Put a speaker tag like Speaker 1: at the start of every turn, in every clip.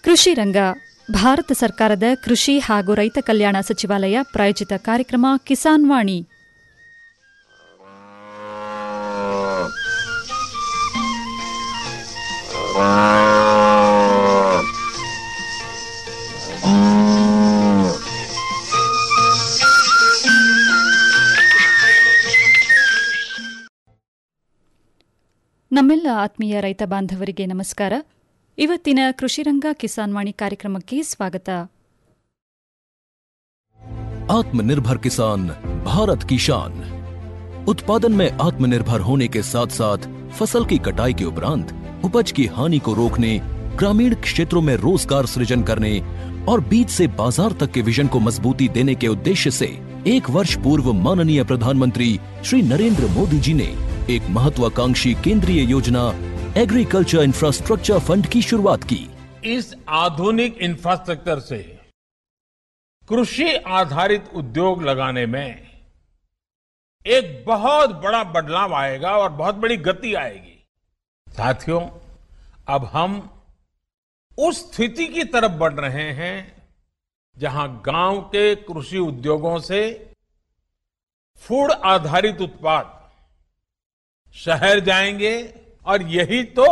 Speaker 1: ಕೃಷಿ ರಂಗ ಭಾರತ ಸರ್ಕಾರದ ಕೃಷಿ ಹಾಗೂ ರೈತ ಕಲ್ಯಾಣ ಸಚಿವಾಲಯ ಪ್ರಾಯೋಜಿತ ಕಾರ್ಯಕ್ರಮ ಕಿಸಾನ್ ವಾಣಿ ನಮ್ಮೆಲ್ಲ ಆತ್ಮೀಯ ರೈತ ಬಾಂಧವರಿಗೆ ನಮಸ್ಕಾರ ಇವತ್ತಿನ ಕೃಷಿರಂಗ ಕಿಸಾನ್ ವಾಣಿ ಕಾರ್ಯಕ್ರಮಕ್ಕೆ ಸ್ವಾಗತ
Speaker 2: आत्मनिर्भर किसान भारत की शान उत्पादन में आत्मनिर्भर होने के साथ साथ फसल की कटाई के उपरांत उपज की हानि को रोकने ग्रामीण क्षेत्रों में रोजगार सृजन करने और बीज से बाजार तक के विजन को मजबूती देने के उद्देश्य से एक वर्ष पूर्व माननीय प्रधानमंत्री श्री नरेंद्र मोदी जी ने एक महत्वाकांक्षी केंद्रीय योजना एग्रीकल्चर इंफ्रास्ट्रक्चर फंड की शुरुआत की
Speaker 3: इस आधुनिक इंफ्रास्ट्रक्चर से कृषि आधारित उद्योग लगाने में एक बहुत बड़ा बदलाव आएगा और बहुत बड़ी गति आएगी साथियों अब हम उस स्थिति की तरफ बढ़ रहे हैं जहां गांव के कृषि उद्योगों से फूड आधारित उत्पाद शहर जाएंगे और यही तो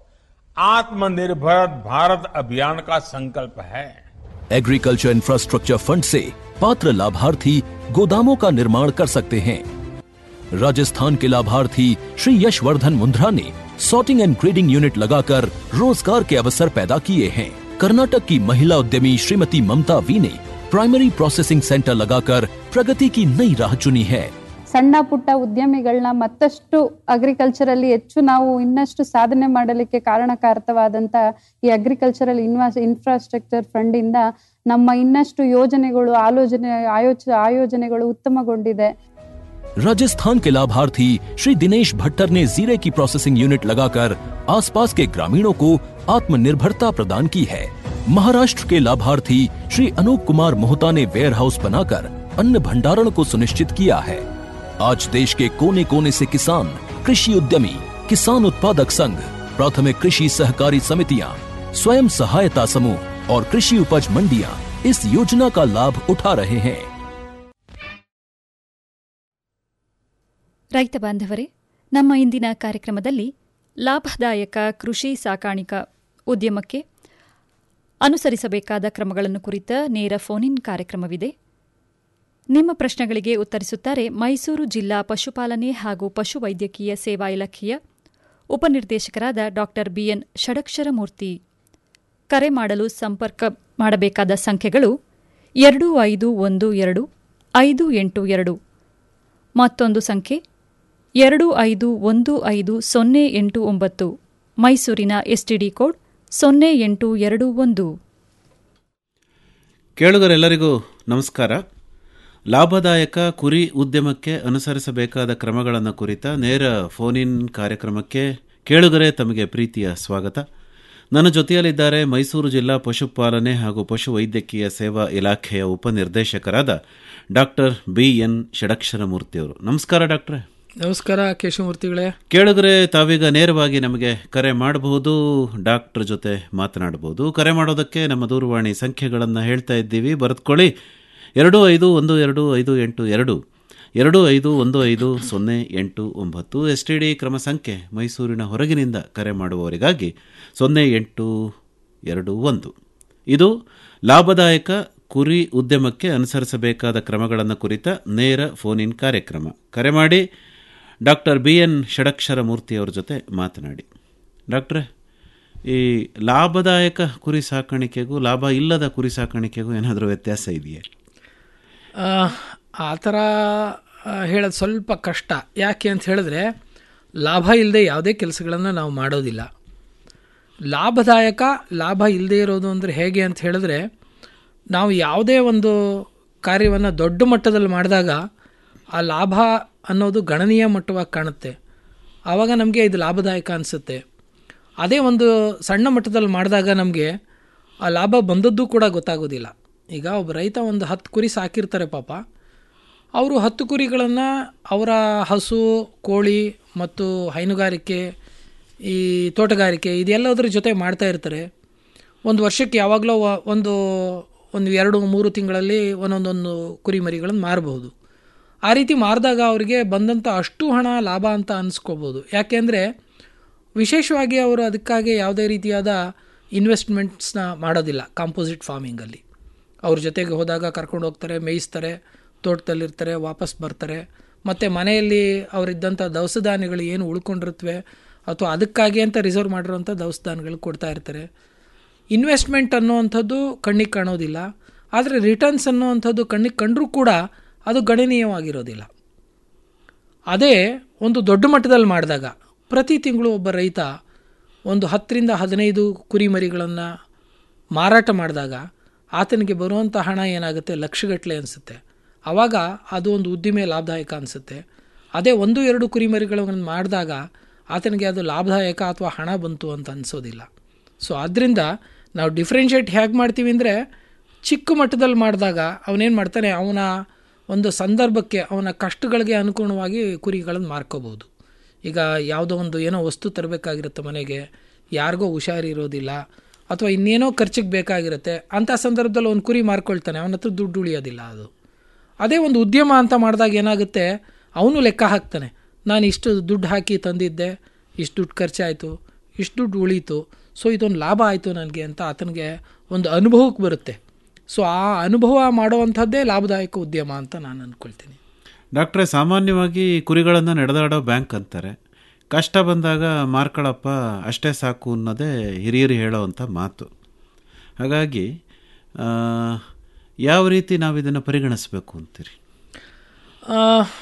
Speaker 3: आत्मनिर्भर भारत अभियान का संकल्प है
Speaker 2: एग्रीकल्चर इंफ्रास्ट्रक्चर फंड से पात्र लाभार्थी गोदामों का निर्माण कर सकते हैं राजस्थान के लाभार्थी श्री यशवर्धन मुंद्रा ने सॉर्टिंग एंड ग्रेडिंग यूनिट लगाकर रोजगार के अवसर पैदा किए हैं कर्नाटक की महिला उद्यमी श्रीमती ममता वी ने प्राइमरी प्रोसेसिंग सेंटर लगाकर प्रगति की नई राह चुनी है
Speaker 4: ಸಣ್ಣ ಪುಟ್ಟ ಉದ್ಯಮಿಗಳನ್ನ ಮತ್ತಷ್ಟು ಅಗ್ರಿಕಲ್ಚರಲ್ಲಿ ಹೆಚ್ಚು ನಾವು ಇನ್ನಷ್ಟು ಸಾಧನೆ ಮಾಡಲಿಕ್ಕೆ ಕಾರಣಕಾರಕವಾದಂತ ಈ ಅಗ್ರಿಕಲ್ಚರಲ್ ಇನ್ವಾಸ್ ಇನ್ಫ್ರಾಸ್ಟ್ರಕ್ಚರ್ ಫಂಡ್ ಇಂದ ನಮ್ಮ ಇನ್ನಷ್ಟು ಯೋಜನೆಗಳು ಆಲೋಚನೆ ಆಯೋಚ ಆಯೋಜನೆಗಳು ಉತ್ತಮಗೊಂಡಿದೆ
Speaker 2: राजस्थान के लाभार्थी श्री दिनेश भट्टर ने जीरे की प्रोसेसिंग यूनिट लगाकर आसपास के ग्रामीणों को आत्मनिर्भरता प्रदान की है महाराष्ट्र के लाभार्थी श्री अनूप कुमार मोहता ने वेयर हाउस बनाकर अन्न भंडारण को सुनिश्चित किया है आज देश के कोने कोने से किसान कृषि उद्यमी किसान उत्पादक संघ प्राथमिक कृषि सहकारी समितियां स्वयं सहायता समूह और कृषि उपज मंडियां इस योजना का लाभ उठा रहे हैं
Speaker 1: ರೈತ ಬಾಂಧವರೇ ನಮ್ಮ ಇಂದಿನ ಕಾರ್ಯಕ್ರಮದಲ್ಲಿ ಲಾಭದಾಯಕ ಕೃಷಿ ಸಾಕಾಣಿಕಾ ಉದ್ಯಮಕ್ಕೆ ಅನುಸರಿಸಬೇಕಾದ ಕ್ರಮಗಳನ್ನು ಕುರಿತ ನೇರ ಫೋನ್ ಇನ್ ಕಾರ್ಯಕ್ರಮವಿದೆ ನಿಮ್ಮ ಪ್ರಶ್ನೆಗಳಿಗೆ ಉತ್ತರಿಸುತ್ತಾರೆ ಮೈಸೂರು ಜಿಲ್ಲಾ ಪಶುಪಾಲನೆ ಹಾಗೂ ಪಶುವೈದ್ಯಕೀಯ ಸೇವಾ ಇಲಾಖೆಯ ಉಪನಿರ್ದೇಶಕರಾದ ಡಾ ಬಿಎನ್ ಷಡಕ್ಷರಮೂರ್ತಿ ಕರೆ ಮಾಡಲು ಸಂಪರ್ಕ ಮಾಡಬೇಕಾದ ಸಂಖ್ಯೆಗಳು ಎರಡು ಐದು ಒಂದು ಎರಡು ಐದು ಎಂಟು ಎರಡು ಮತ್ತೊಂದು ಸಂಖ್ಯೆ ಎರಡು ಐದು ಒಂದು ಐದು ಸೊನ್ನೆ ಎಂಟು ಒಂಬತ್ತು ಮೈಸೂರಿನ ಎಸ್ಟಿಡಿ ಕೋಡ್ ಸೊನ್ನೆ ಎಂಟು ಎರಡು ಒಂದು
Speaker 5: ಕೇಳುಗರೆಲ್ಲರಿಗೂ ನಮಸ್ಕಾರ ಲಾಭದಾಯಕ ಕುರಿ ಉದ್ಯಮಕ್ಕೆ ಅನುಸರಿಸಬೇಕಾದ ಕ್ರಮಗಳನ್ನು ಕುರಿತ ನೇರ ಫೋನ್ ಇನ್ ಕಾರ್ಯಕ್ರಮಕ್ಕೆ ಕೇಳುಗರೆ ತಮಗೆ ಪ್ರೀತಿಯ ಸ್ವಾಗತ ನನ್ನ ಜೊತೆಯಲ್ಲಿದ್ದಾರೆ ಮೈಸೂರು ಜಿಲ್ಲಾ ಪಶುಪಾಲನೆ ಹಾಗೂ ಪಶು ವೈದ್ಯಕೀಯ ಸೇವಾ ಇಲಾಖೆಯ ಉಪನಿರ್ದೇಶಕರಾದ ಡಾಕ್ಟರ್ ಬಿ ಎನ್ ಷಡಕ್ಷರಮೂರ್ತಿಯವರು ನಮಸ್ಕಾರ ಡಾಕ್ಟ್ರೆ
Speaker 6: ನಮಸ್ಕಾರ ಕೇಶವಮೂರ್ತಿಗಳೇ
Speaker 5: ಕೇಳುಗರೆ ತಾವೀಗ ನೇರವಾಗಿ ನಮಗೆ ಕರೆ ಮಾಡಬಹುದು ಡಾಕ್ಟರ್ ಜೊತೆ ಮಾತನಾಡಬಹುದು ಕರೆ ಮಾಡೋದಕ್ಕೆ ನಮ್ಮ ದೂರವಾಣಿ ಸಂಖ್ಯೆಗಳನ್ನು ಹೇಳ್ತಾ ಇದ್ದೀವಿ ಬರೆದುಕೊಳ್ಳಿ ಎರಡು ಐದು ಒಂದು ಎರಡು ಐದು ಎಂಟು ಎರಡು ಎರಡು ಐದು ಒಂದು ಐದು ಸೊನ್ನೆ ಎಂಟು ಒಂಬತ್ತು ಎಸ್ ಟಿ ಡಿ ಕ್ರಮ ಸಂಖ್ಯೆ ಮೈಸೂರಿನ ಹೊರಗಿನಿಂದ ಕರೆ ಮಾಡುವವರಿಗಾಗಿ ಸೊನ್ನೆ ಎಂಟು ಎರಡು ಒಂದು ಇದು ಲಾಭದಾಯಕ ಕುರಿ ಉದ್ಯಮಕ್ಕೆ ಅನುಸರಿಸಬೇಕಾದ ಕ್ರಮಗಳನ್ನು ಕುರಿತ ನೇರ ಫೋನ್ ಇನ್ ಕಾರ್ಯಕ್ರಮ ಕರೆ ಮಾಡಿ ಡಾಕ್ಟರ್ ಬಿ ಎನ್ ಷಡಕ್ಷರ ಮೂರ್ತಿಯವರ ಜೊತೆ ಮಾತನಾಡಿ ಡಾಕ್ಟ್ರೆ ಈ ಲಾಭದಾಯಕ ಕುರಿ ಸಾಕಾಣಿಕೆಗೂ ಲಾಭ ಇಲ್ಲದ ಕುರಿ ಸಾಕಾಣಿಕೆಗೂ ಏನಾದರೂ ವ್ಯತ್ಯಾಸ ಇದೆಯೇ
Speaker 6: ಆ, ಆ ಥರ ಆ, ಹೇಳೋದು ಸ್ವಲ್ಪ ಕಷ್ಟ ಯಾಕೆ ಅಂತ ಹೇಳಿದ್ರೆ ಲಾಭ ಇಲ್ಲದೆ ಯಾವುದೇ ಕೆಲಸಗಳನ್ನು ನಾವು ಮಾಡೋದಿಲ್ಲ ಲಾಭದಾಯಕ ಲಾಭ ಇಲ್ಲದೆ ಇರೋದು ಅಂದರೆ ಹೇಗೆ ಅಂತ ಹೇಳಿದ್ರೆ ನಾವು ಯಾವುದೇ ಒಂದು ಕಾರ್ಯವನ್ನು ದೊಡ್ಡ ಮಟ್ಟದಲ್ಲಿ ಮಾಡಿದಾಗ ಆ ಲಾಭ ಅನ್ನೋದು ಗಣನೀಯ ಮಟ್ಟವಾಗಿ ಕಾಣುತ್ತೆ ಆವಾಗ ನಮಗೆ ಇದು ಲಾಭದಾಯಕ ಅನಿಸುತ್ತೆ ಅದೇ ಒಂದು ಸಣ್ಣ ಮಟ್ಟದಲ್ಲಿ ಮಾಡಿದಾಗ ನಮಗೆ ಆ ಲಾಭ ಬಂದದ್ದು ಕೂಡ ಗೊತ್ತಾಗೋದಿಲ್ಲ ಈಗ ಒಬ್ಬ ರೈತ ಒಂದು ಹತ್ತು ಕುರಿ ಸಾಕಿರ್ತಾರೆ ಪಾಪ ಅವರು ಹತ್ತು ಕುರಿಗಳನ್ನು ಅವರ ಹಸು ಕೋಳಿ ಮತ್ತು ಹೈನುಗಾರಿಕೆ ಈ ತೋಟಗಾರಿಕೆ ಇದೆಲ್ಲದರ ಜೊತೆ ಮಾಡ್ತಾ ಇರ್ತಾರೆ ಒಂದು ವರ್ಷಕ್ಕೆ ಯಾವಾಗಲೂ ವ- ಒಂದು ಒಂದು ಎರಡು ಮೂರು ತಿಂಗಳಲ್ಲಿ ಒಂದೊಂದೊಂದು ಕುರಿಮರಿಗಳನ್ನು ಮಾರಬಹುದು ಆ ರೀತಿ ಮಾರಿದಾಗ ಅವರಿಗೆ ಬಂದಂಥ ಅಷ್ಟು ಹಣ ಲಾಭ ಅಂತ ಅನಿಸ್ಕೋಬೋದು ಯಾಕೆಂದರೆ ವಿಶೇಷವಾಗಿ ಅವರು ಅದಕ್ಕಾಗಿ ಯಾವುದೇ ರೀತಿಯಾದ ಇನ್ವೆಸ್ಟ್ಮೆಂಟ್ಸ್ನ ಮಾಡೋದಿಲ್ಲ ಕಾಂಪೋಸಿಟ್ ಫಾರ್ಮಿಂಗಲ್ಲಿ ಅವ್ರ ಜೊತೆಗೆ ಹೋದಾಗ ಕರ್ಕೊಂಡು ಹೋಗ್ತಾರೆ ಮೇಯಿಸ್ತಾರೆ ತೋಟದಲ್ಲಿರ್ತಾರೆ ವಾಪಸ್ ಬರ್ತಾರೆ ಮತ್ತು ಮನೆಯಲ್ಲಿ ಅವರಿದ್ದಂಥ ದವಸ ಧಾನ್ಯಗಳು ಏನು ಉಳ್ಕೊಂಡಿರುತ್ತವೆ ಅಥವಾ ಅದಕ್ಕಾಗಿ ಅಂತ ರಿಸರ್ವ್ ಮಾಡಿರೋಂಥ ದವಸ ಧಾನ್ಯಗಳು ಕೊಡ್ತಾ ಇರ್ತಾರೆ ಇನ್ವೆಸ್ಟ್ಮೆಂಟ್ ಅನ್ನುವಂಥದ್ದು ಕಣ್ಣಿಗೆ ಕಾಣೋದಿಲ್ಲ ಆದರೆ ರಿಟರ್ನ್ಸ್ ಅನ್ನುವಂಥದ್ದು ಕಣ್ಣಿಗೆ ಕಂಡರೂ ಕೂಡ ಅದು ಗಣನೀಯವಾಗಿರೋದಿಲ್ಲ ಅದೇ ಒಂದು ದೊಡ್ಡ ಮಟ್ಟದಲ್ಲಿ ಮಾಡಿದಾಗ ಪ್ರತಿ ತಿಂಗಳು ಒಬ್ಬ ರೈತ ಒಂದು ಹತ್ತರಿಂದ ಹದಿನೈದು ಕುರಿಮರಿಗಳನ್ನು ಮಾರಾಟ ಮಾಡಿದಾಗ ಆತನಿಗೆ ಬರುವಂಥ ಹಣ ಏನಾಗುತ್ತೆ ಲಕ್ಷಗಟ್ಟಲೆ ಅನಿಸುತ್ತೆ ಆವಾಗ ಅದು ಒಂದು ಉದ್ದಿಮೆ ಲಾಭದಾಯಕ ಅನಿಸುತ್ತೆ ಅದೇ ಒಂದು ಎರಡು ಕುರಿಮರಿಗಳನ್ನು ಮಾಡಿದಾಗ ಆತನಿಗೆ ಅದು ಲಾಭದಾಯಕ ಅಥವಾ ಹಣ ಬಂತು ಅಂತ ಅನಿಸೋದಿಲ್ಲ ಸೊ ಆದ್ದರಿಂದ ನಾವು ಡಿಫ್ರೆನ್ಷಿಯೇಟ್ ಹೇಗೆ ಮಾಡ್ತೀವಿ ಅಂದರೆ ಚಿಕ್ಕ ಮಟ್ಟದಲ್ಲಿ ಮಾಡಿದಾಗ ಅವನೇನು ಮಾಡ್ತಾನೆ ಅವನ ಒಂದು ಸಂದರ್ಭಕ್ಕೆ ಅವನ ಕಷ್ಟಗಳಿಗೆ ಅನುಗುಣವಾಗಿ ಕುರಿಗಳನ್ನು ಮಾರ್ಕೋಬೋದು ಈಗ ಯಾವುದೋ ಒಂದು ಏನೋ ವಸ್ತು ತರಬೇಕಾಗಿರುತ್ತೆ ಮನೆಗೆ ಯಾರಿಗೋ ಹುಷಾರಿರೋದಿಲ್ಲ ಅಥವಾ ಇನ್ನೇನೋ ಖರ್ಚಿಗೆ ಬೇಕಾಗಿರುತ್ತೆ ಅಂಥ ಸಂದರ್ಭದಲ್ಲಿ ಒಂದು ಕುರಿ ಮಾರ್ಕೊಳ್ತಾನೆ ಅವನ ಹತ್ರ ದುಡ್ಡು ಉಳಿಯೋದಿಲ್ಲ ಅದು ಅದೇ ಒಂದು ಉದ್ಯಮ ಅಂತ ಮಾಡಿದಾಗ ಏನಾಗುತ್ತೆ ಅವನು ಲೆಕ್ಕ ಹಾಕ್ತಾನೆ ನಾನು ಇಷ್ಟು ದುಡ್ಡು ಹಾಕಿ ತಂದಿದ್ದೆ ಇಷ್ಟು ದುಡ್ಡು ಖರ್ಚಾಯಿತು ಇಷ್ಟು ದುಡ್ಡು ಉಳೀತು ಸೊ ಇದೊಂದು ಲಾಭ ಆಯಿತು ನನಗೆ ಅಂತ ಆತನಿಗೆ ಒಂದು ಅನುಭವಕ್ಕೆ ಬರುತ್ತೆ ಸೊ ಆ ಅನುಭವ ಮಾಡುವಂಥದ್ದೇ ಲಾಭದಾಯಕ ಉದ್ಯಮ ಅಂತ ನಾನು ಅಂದ್ಕೊಳ್ತೀನಿ
Speaker 5: ಡಾಕ್ಟ್ರೆ ಸಾಮಾನ್ಯವಾಗಿ ಕುರಿಗಳನ್ನು ನಡೆದಾಡೋ ಬ್ಯಾಂಕ್ ಅಂತಾರೆ ಕಷ್ಟ ಬಂದಾಗ ಮಾರ್ಕೊಳ್ಳಪ್ಪ ಅಷ್ಟೇ ಸಾಕು ಅನ್ನೋದೇ ಹಿರಿಯರು ಹೇಳೋವಂಥ ಮಾತು ಹಾಗಾಗಿ ಆ, ಯಾವ ರೀತಿ ನಾವು ಇದನ್ನು ಪರಿಗಣಿಸಬೇಕು ಅಂತೀರಿ
Speaker 6: ಆ,